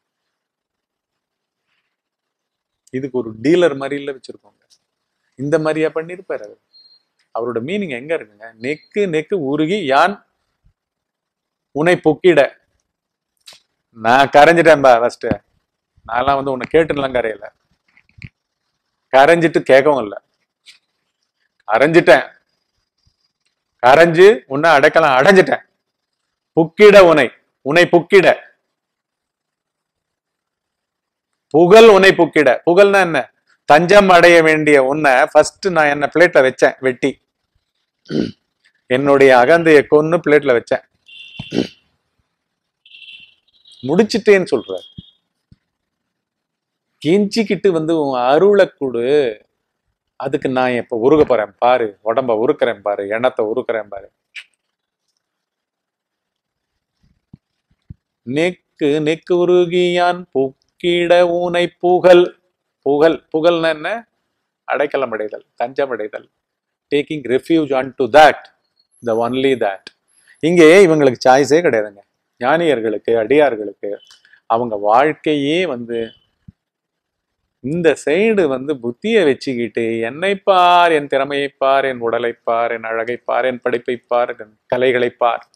இதுக்கு ஒரு டீலர் மாதிரி இல்ல வச்சிருக்கோங்க இந்த மாதிரியா பண்ணிருப்பாரு அவர் அவரோட மீனிங் எங்க இருக்குங்க நெக்கு நெக்கு உருகி யான் உன்னை பொக்கிட நான் கரைஞ்சிட்டேன்பா ஃபர்ஸ்ட் நான்லாம் வந்து உன்னை கேட்டுலாம் கரையல கரைஞ்சிட்டு கேட்கவும் இல்லை கரைஞ்சிட்டேன் கரைஞ்சு உன்னை அடைக்கலாம் அடைஞ்சிட்டேன் புக்கிட உனை உன்னை புக்கிட புகழ் உன்னை புக்கிட புகழ்னா என்ன தஞ்சம் அடைய வேண்டிய உன்னை ஃபர்ஸ்ட் நான் என்ன பிளேட்ல வச்சேன் வெட்டி என்னுடைய அகந்தைய கொன்னு பிளேட்ல வச்சேன் முடிச்சிட்டேன்னு சொல்றாரு கெஞ்சிக்கிட்டு வந்து உன் அருளை கொடு அதுக்கு நான் இப்ப உருக போறேன் பாரு உடம்ப உருக்குறேன் பாரு எண்ணத்தை உருக்குறேன் பாரு நெக்கு நெக்கு உருகியான் புக்கிட ஊனை புகழ் புகழ் புகழ்னா என்ன அடைக்கலம் அடைதல் தஞ்சம் அடைதல் taking refuge on to that the only that இங்கே இவங்களுக்கு சாய்ஸே கிடையாதுங்க ஞானியர்களுக்கு அடியார்களுக்கு அவங்க வாழ்க்கையே வந்து இந்த சைடு வந்து புத்தியை வச்சுக்கிட்டு என்னை பார் என் திறமையை பார் என் உடலை பார் என் அழகை பார் என் படிப்பை பார் என் கலைகளை பார்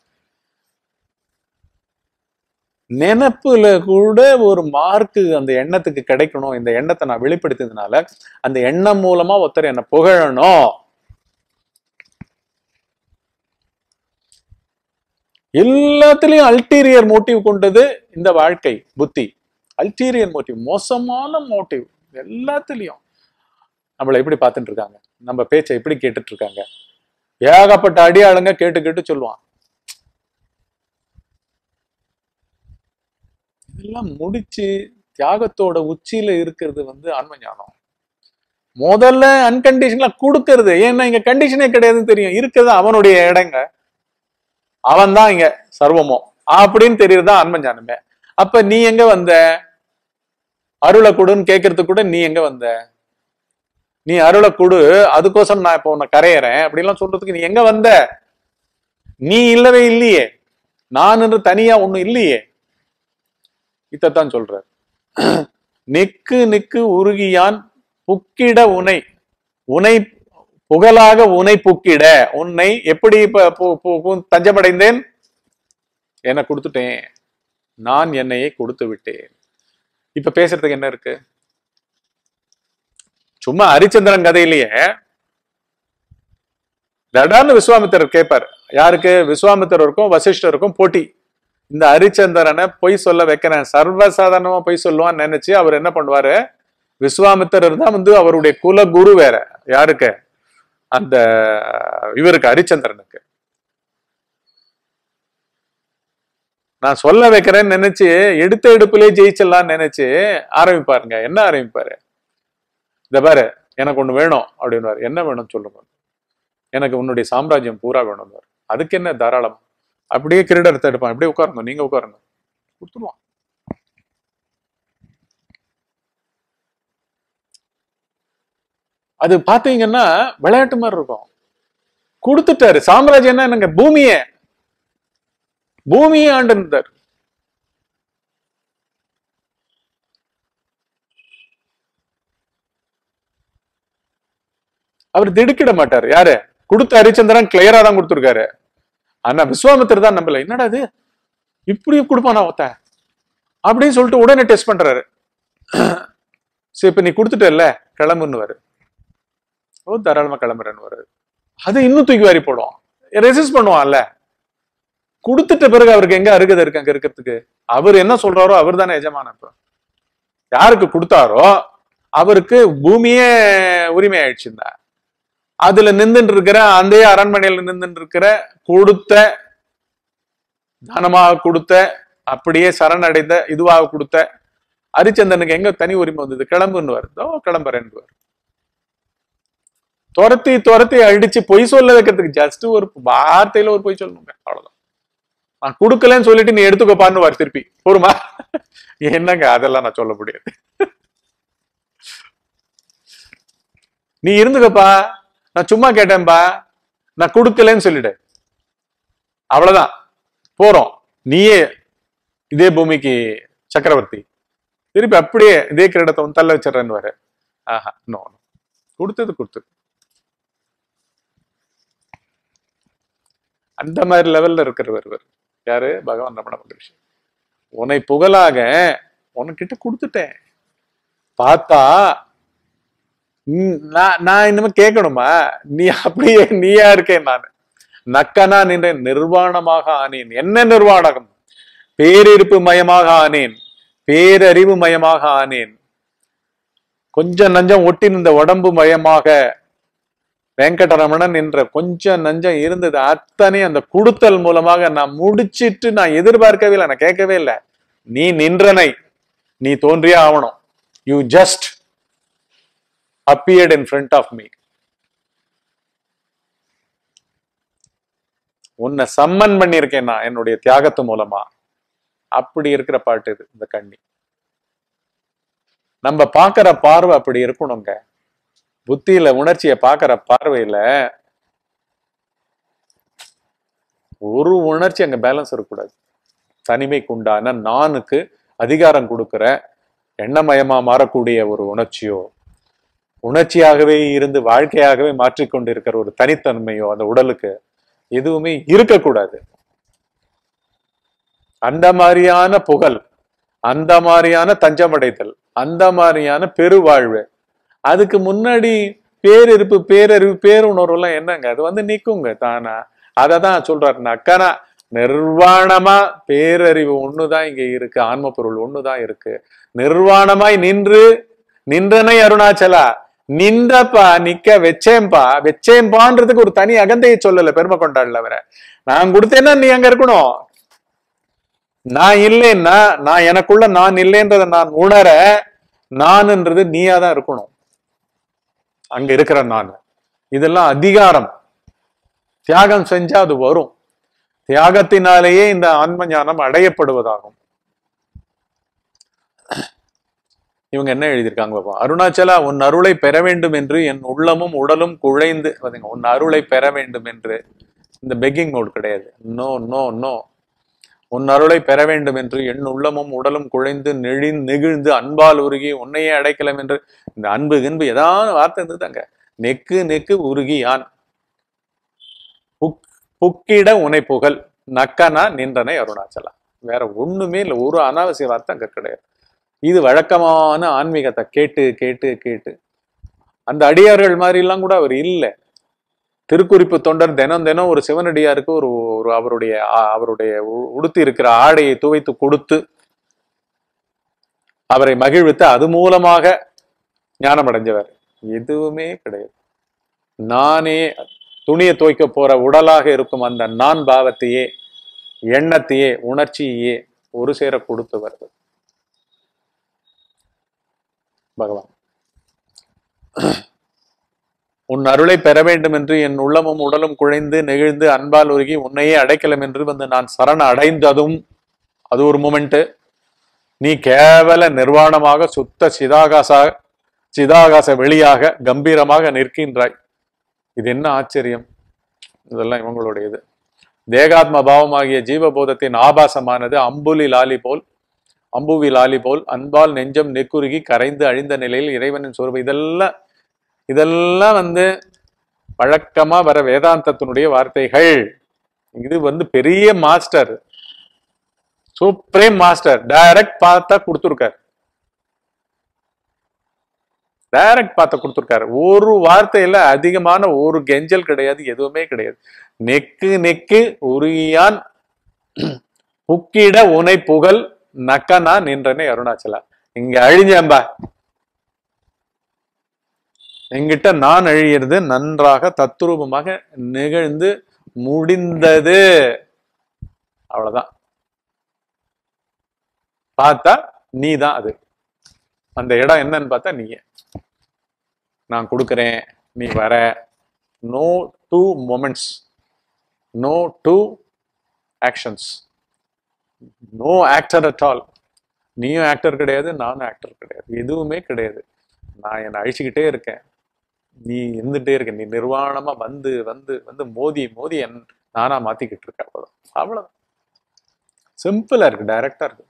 நினப்புல கூட ஒரு மார்க்கு அந்த எண்ணத்துக்கு கிடைக்கணும் இந்த எண்ணத்தை நான் வெளிப்படுத்தியதுனால அந்த எண்ணம் மூலமா ஒருத்தர் என்ன புகழணும் எல்லாத்துலயும் அல்டீரியர் மோட்டிவ் கொண்டது இந்த வாழ்க்கை புத்தி அல்டீரியர் மோட்டிவ் மோசமான மோட்டிவ் எல்லாத்துலயும் நம்மளை எப்படி பார்த்துட்டு இருக்காங்க நம்ம பேச்சை எப்படி கேட்டுட்டு இருக்காங்க ஏகப்பட்ட அடியாளுங்க கேட்டு கேட்டு சொல்லுவான் இதெல்லாம் முடிச்சு தியாகத்தோட உச்சியில இருக்கிறது வந்து ஆன்ம ஞானம் முதல்ல அன்கண்டிஷனலா கொடுக்கறது ஏன்னா இங்க கண்டிஷனே கிடையாதுன்னு தெரியும் இருக்கிறது அவனுடைய இடங்க அவன் தான் இங்க சர்வமோ அப்படின்னு தெரியறது ஆன்ம ஞானமே அப்ப நீ எங்க வந்த அருளை கொடுன்னு கேட்கறதுக்கு கூட நீ எங்க வந்த நீ அருளை கொடு அதுக்கோசரம் நான் இப்போ உன்னை கரையறேன் அப்படிலாம் சொல்றதுக்கு நீ எங்க வந்த நீ இல்லவே இல்லையே நான் என்று தனியா ஒண்ணும் இல்லையே இதைத்தான் சொல்றார் நிக்கு நிக்கு உருகியான் புக்கிட உனை உனை புகழாக உனை புக்கிட உன்னை எப்படி இப்ப பு- பு- பு- தஞ்சமடைந்தேன் என்ன கொடுத்துட்டேன் நான் என்னையே கொடுத்து விட்டேன் இப்ப பேசுறதுக்கு என்ன இருக்கு சும்மா ஹரிச்சந்திரன் கதையிலேயே தடான்னு விஸ்வாமித்திரர் கேட்பார் யாருக்கு விஸ்வாமித்திரருக்கும் வசிஷ்டருக்கும் போட்டி இந்த ஹரிச்சந்திரனை பொய் சொல்ல வைக்கிறேன் சர்வசாதாரணமா பொய் சொல்லுவான்னு நினைச்சு அவர் என்ன பண்ணுவாரு விஸ்வாமித்திரர் தான் வந்து அவருடைய குல குரு வேற யாருக்கு அந்த இவருக்கு ஹரிச்சந்திரனுக்கு நான் சொல்ல வைக்கிறேன்னு நினைச்சு எடுத்த எடுப்புலயே ஜெயிச்சிடலாம்னு நினைச்சு ஆரம்பிப்பாருங்க என்ன ஆரம்பிப்பாரு இந்த பாரு எனக்கு ஒண்ணு வேணும் அப்படின்னுவாரு என்ன வேணும் சொல்லுங்க எனக்கு உன்னுடைய சாம்ராஜ்யம் பூரா வேணும் அதுக்கு என்ன தாராளம் அப்படியே கிரீடத்தை எடுப்பான் அப்படியே உட்காருங்க நீங்க உட்காருங்க கொடுத்துருவான் அது பாத்தீங்கன்னா விளையாட்டு மாதிரி இருக்கும் கொடுத்துட்டாரு சாம்ராஜ்யம்னா என்னங்க பூமியே பூமியை ஆண்டு இருந்தார் அவர் திடுக்கிட மாட்டார் யாரு கொடுத்த ஹரிச்சந்திரன் கிளியரா தான் கொடுத்துருக்காரு ஆனா விஸ்வாமித்திர தான் நம்பல என்னடா இது இப்படியும் கொடுப்பானா ஒருத்தன் அப்படின்னு சொல்லிட்டு உடனே டெஸ்ட் பண்றாரு சரி இப்ப நீ கொடுத்துட்டல்ல கிளம்புன்னு ஓ தாராளமா கிளம்புறேன்னு வரு அது இன்னும் தூக்கி வாரி போடும் ரெசிஸ்ட் பண்ணுவான்ல கொடுத்துட்ட பிறகு அவருக்கு எங்க அருகதை இருக்கு அங்க இருக்கிறதுக்கு அவர் என்ன சொல்றாரோ அவர் தானே எஜமான இப்ப யாருக்கு கொடுத்தாரோ அவருக்கு பூமியே உரிமை ஆயிடுச்சுன்னா அதுல நின்றுட்டு இருக்கிற அந்த அரண்மனையில நின்றுட்டு இருக்கிற கொடுத்த தானமாக கொடுத்த அப்படியே சரணடைந்த இதுவாக கொடுத்த ஹரிச்சந்திரனுக்கு எங்க தனி உரிமை வந்தது கிளம்புன்னுவார் ஓ கிளம்புறேன்னுவார் துரத்தி துரத்தி அடிச்சு பொய் சொல்ல வைக்கிறதுக்கு ஜஸ்ட் ஒரு வார்த்தையில ஒரு பொய் சொல்லணுங்க அவ்வளவுதான் நான் கொடுக்கலன்னு சொல்லிட்டு நீ எடுத்துக்கோப்பான்னு திருப்பி போருமா என்னங்க அதெல்லாம் நான் சொல்ல முடியாது நீ இருந்துக்கப்பா நான் சும்மா கேட்டேன்பா நான் கொடுக்கலன்னு சொல்லிடு அவ்வளவுதான் போறோம் நீயே இதே பூமிக்கு சக்கரவர்த்தி திருப்பி அப்படியே இதே கிரீடத்தை வந்து தள்ள வச்சிடறேன்னு வர ஆஹா நோ கொடுத்தது கொடுத்தது அந்த மாதிரி லெவல்ல இருக்கிறவர் இவர் யாரு பகவான் ரமண மகரிஷி உன்னை புகழாக உனக்கிட்ட கொடுத்துட்டேன் பார்த்தா ம், நான் நான் இனிமே கேட்கணுமா நீ அப்படியே நீயா இருக்கேன் நான் நக்கனா நின்ற நிர்வாணமாக ஆனேன் என்ன நிர்வாணம் பேரிருப்பு மயமாக ஆனேன் பேரறிவு மயமாக ஆனேன் கொஞ்சம் நஞ்சம் ஒட்டி நின்ற உடம்பு மயமாக வெங்கடரமணன் என்ற கொஞ்சம் நஞ்சம் இருந்தது அத்தனை அந்த குடுத்தல் மூலமாக நான் முடிச்சிட்டு நான் எதிர்பார்க்கவே இல்லை நான் கேட்கவே இல்லை நீ நின்றனை நீ தோன்றியே ஆவணும் you just appeared in front of me உன்னை சம்மன் பண்ணியிருக்கேன் நான் என்னுடைய தியாகத்து மூலமா அப்படி இருக்கிற பாட்டு இது இந்த கண்ணி நம்ம பார்க்கிற பார்வை அப்படி இருக்கணுங்க புத்தியில உணர்ச்சியை பார்க்கிற பார்வையில ஒரு உணர்ச்சி அங்க பேலன்ஸ் இருக்கக்கூடாது தனிமைக்கு உண்டான நானுக்கு அதிகாரம் கொடுக்கிற எண்ணமயமா மாறக்கூடிய ஒரு உணர்ச்சியோ உணர்ச்சியாகவே இருந்து வாழ்க்கையாகவே மாற்றிக்கொண்டிருக்கிற ஒரு தனித்தன்மையோ அந்த உடலுக்கு எதுவுமே இருக்கக்கூடாது அந்த மாதிரியான புகழ் அந்த மாதிரியான தஞ்சமடைதல் அந்த மாதிரியான பெருவாழ்வு அதுக்கு முன்னாடி பேரிருப்பு பேரறிவு பேருணர்வு எல்லாம் என்னங்க அது வந்து நிக்குங்க தானா அதை தான் சொல்றாரு நக்கனா நிர்வாணமா பேரறிவு ஒண்ணுதான் இங்க இருக்கு ஆன்ம பொருள் ஒண்ணுதான் இருக்கு நிர்வாணமாய் நின்று நின்றனை அருணாச்சலா நின்றப்பா நிக்க வச்சேன்பா வச்சேன்பான்றதுக்கு ஒரு தனி அகந்தையை சொல்லல பெருமை கொண்டாடல அவரை நான் கொடுத்தேன்னா நீ அங்க இருக்கணும் நான் இல்லைன்னா நான் எனக்குள்ள நான் இல்லைன்றத நான் உணர நான்ன்றது நீயா தான் இருக்கணும் அங்க இருக்கிற நான் இதெல்லாம் அதிகாரம் தியாகம் செஞ்சா அது வரும் தியாகத்தினாலேயே இந்த ஆன்ம ஞானம் அடையப்படுவதாகும் இவங்க என்ன எழுதியிருக்காங்க பாப்போம் அருணாச்சலா உன் அருளை பெற வேண்டும் என்று என் உள்ளமும் உடலும் குழைந்து பாத்தீங்க உன் அருளை பெற வேண்டும் என்று இந்த பெக்கிங் மோட் கிடையாது நோ நோ நோ உன் அருளை பெற வேண்டும் என்று என் உள்ளமும் உடலும் குழைந்து நெழி நெகிழ்ந்து அன்பால் உருகி உன்னையே அடைக்கலம் என்று இந்த அன்பு கின்பு ஏதாவது வார்த்தை இருந்ததுதாங்க நெக்கு நெக்கு உருகி யான் புக் புக்கிட உனை புகழ் நக்கனா நின்றனை அருணாச்சலா வேற ஒண்ணுமே இல்லை ஒரு அனாவசிய வார்த்தை அங்க கிடையாது இது வழக்கமான ஆன்மீகத்தை கேட்டு கேட்டு கேட்டு அந்த அடியார்கள் மாதிரி எல்லாம் கூட அவர் இல்லை திருக்குறிப்பு தொண்டர் தினம் தினம் ஒரு சிவனடியாருக்கு ஒரு ஒரு அவருடைய ஆ- அவருடைய உ- உடுத்தி இருக்கிற ஆடையை துவைத்து கொடுத்து அவரை மகிழ்வித்து அது மூலமாக ஞானம் அடைஞ்சவர் எதுவுமே கிடையாது நானே துணியை துவைக்க போற உடலாக இருக்கும் அந்த நான் பாவத்தையே எண்ணத்தையே உணர்ச்சியையே ஒரு சேர கொடுத்தவர் பகவான் உன் அருளை பெற வேண்டும் என்று என் உள்ளமும் உடலும் குழைந்து நெகிழ்ந்து அன்பால் உருகி உன்னையே அடைக்கலம் என்று வந்து நான் சரண அடைந்ததும் அது ஒரு மூமெண்ட் நீ கேவல நிர்வாணமாக சுத்த சிதாகாச சிதாகாச வெளியாக கம்பீரமாக நிற்கின்றாய் இது என்ன ஆச்சரியம் இதெல்லாம் இவங்களுடைய இது தேகாத்ம பாவமாகிய ஜீவபோதத்தின் ஆபாசமானது அம்புலி லாலி போல் அம்புவி லாலி போல் அன்பால் நெஞ்சம் நெக்குருகி கரைந்து அழிந்த நிலையில் இறைவனின் சொருபம் இதெல்லாம் இதெல்லாம் வந்து வழக்கமா வர வேதாந்தத்தினுடைய வார்த்தைகள் இது வந்து பெரிய மாஸ்டர் சூப்ரேம் மாஸ்டர் டைரக்ட் பார்த்தா கொடுத்துருக்காரு டைரக்ட் பார்த்த கொடுத்துருக்காரு ஒரு வார்த்தையில அதிகமான ஒரு கெஞ்சல் கிடையாது எதுவுமே கிடையாது நெக்கு நெக்கு உருகியான் புக்கிட உனை புகழ் நக்கனா நின்றனே அருணாச்சலா இங்க அழிஞ்சம்பா என்கிட்ட நான் அழியிறது நன்றாக தத்ரூபமாக நிகழ்ந்து முடிந்தது அவ்வளவுதான் பார்த்தா நீ தான் அது அந்த இடம் என்னன்னு பார்த்தா நீயே நான் கொடுக்குறேன் நீ வர no two moments no two actions no actor at all நீயும் ஆக்டர் கிடையாது நானும் ஆக்டர் கிடையாது எதுவுமே கிடையாது நான் என்னை அழிச்சுக்கிட்டே இருக்கேன் நீ இருந்துட்டே இருக்க நீ நிர்வாணமா வந்து வந்து வந்து மோதி மோதி என் நானா மாத்திக்கிட்டு இருக்க அவ்வளவுதான் அவ்வளவுதான் சிம்பிளா இருக்கு டைரக்டா இருக்கு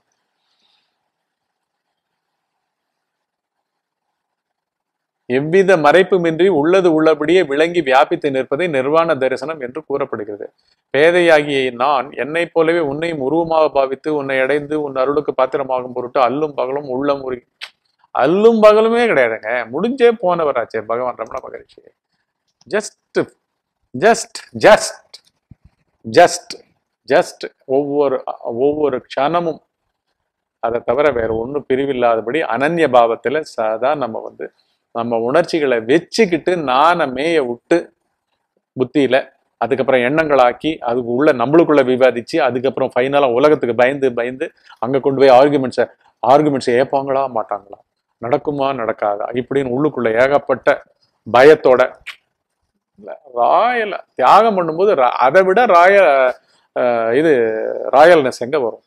எவ்வித மறைப்புமின்றி உள்ளது உள்ளபடியே விளங்கி வியாபித்து நிற்பதை நிர்வாண தரிசனம் என்று கூறப்படுகிறது பேதையாகிய நான் என்னைப் போலவே உன்னையும் உருவமாக பாவித்து உன்னை அடைந்து உன் அருளுக்கு பாத்திரமாகும் பொருட்டு அல்லும் பகலும் உள்ளம் உருகி அல்லும் பகலுமே கிடையாதுங்க முடிஞ்சே போனவராச்சே Bhagavan Ramana Maharshi just just just just just ஒவ்வொரு ஒவ்வொரு க்ஷணமும் அதை தவிர வேற ஒன்றும் பிரிவில்லாதபடி அனன்ய பாவத்துல சதா நம்ம வந்து நம்ம உணர்ச்சிகளை வச்சுக்கிட்டு நானை மேய விட்டு புத்தியில அதுக்கப்புறம் எண்ணங்களாக்கி அதுக்கு உள்ள நம்மளுக்குள்ள விவாதிச்சு அதுக்கப்புறம் ஃபைனலா உலகத்துக்கு பயந்து பயந்து அங்க கொண்டு போய் ஆர்குமெண்ட்ஸை ஆர்குமெண்ட்ஸை ஏப்பாங்களா மாட்டாங்களா நடக்குமா நடக்காதா இப்படின்னு உள்ளுக்குள்ள ஏகப்பட்ட பயத்தோட இல்ல, ராயல தியாகம் பண்ணும்போது ரா- அதை விட ராய அஹ், இது ராயல்னஸ் எங்க வரும்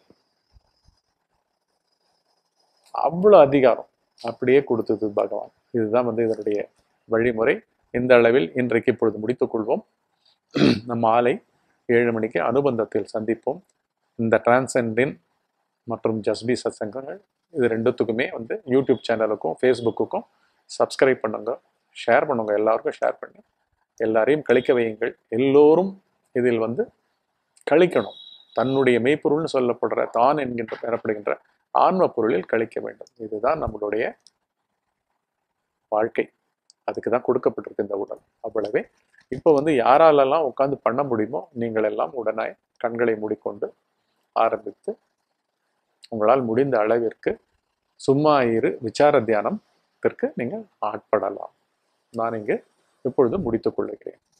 அவ்வளவு அதிகாரம் அப்படியே கொடுத்தது பகவான் இதுதான் வந்து இதனுடைய வழிமுறை இந்த அளவில் இன்றைக்கு இப்பொழுது முடித்துக் கொள்வோம் நம்ம மாலை ஏழு மணிக்கு அனுபந்தத்தில் சந்திப்போம் இந்த டிரான்சென்டின் மற்றும் ஜஸ்பி சத்சங்கங்கள் இது ரெண்டுத்துக்குமே வந்து யூடியூப் சேனலுக்கும் ஃபேஸ்புக்குக்கும் சப்ஸ்கிரைப் பண்ணுங்க ஷேர் பண்ணுங்க எல்லாருக்கும் ஷேர் பண்ணி எல்லாரையும் கழிக்க வையுங்கள் எல்லோரும் இதில் வந்து கழிக்கணும் தன்னுடைய மெய்ப்பொருள்னு சொல்லப்படுற தான் என்கின்ற பெறப்படுகின்ற ஆன்ம பொருளில் கழிக்க வேண்டும் இதுதான் நம்மளுடைய வாழ்க்கை அதுக்கு தான் கொடுக்கப்பட்டிருக்கு இந்த உடல் அவ்வளவே இப்போ வந்து யாராலெல்லாம் உட்கார்ந்து பண்ண முடியுமோ நீங்கள் எல்லாம் உடனே கண்களை மூடிக்கொண்டு ஆரம்பித்து உங்களால் முடிந்த அளவிற்கு சும்மா இரு விசார தியானத்திற்கு நீங்கள் ஆட்படலாம் நான் இங்கு இப்பொழுது முடித்துக் கொள்ளுகிறேன்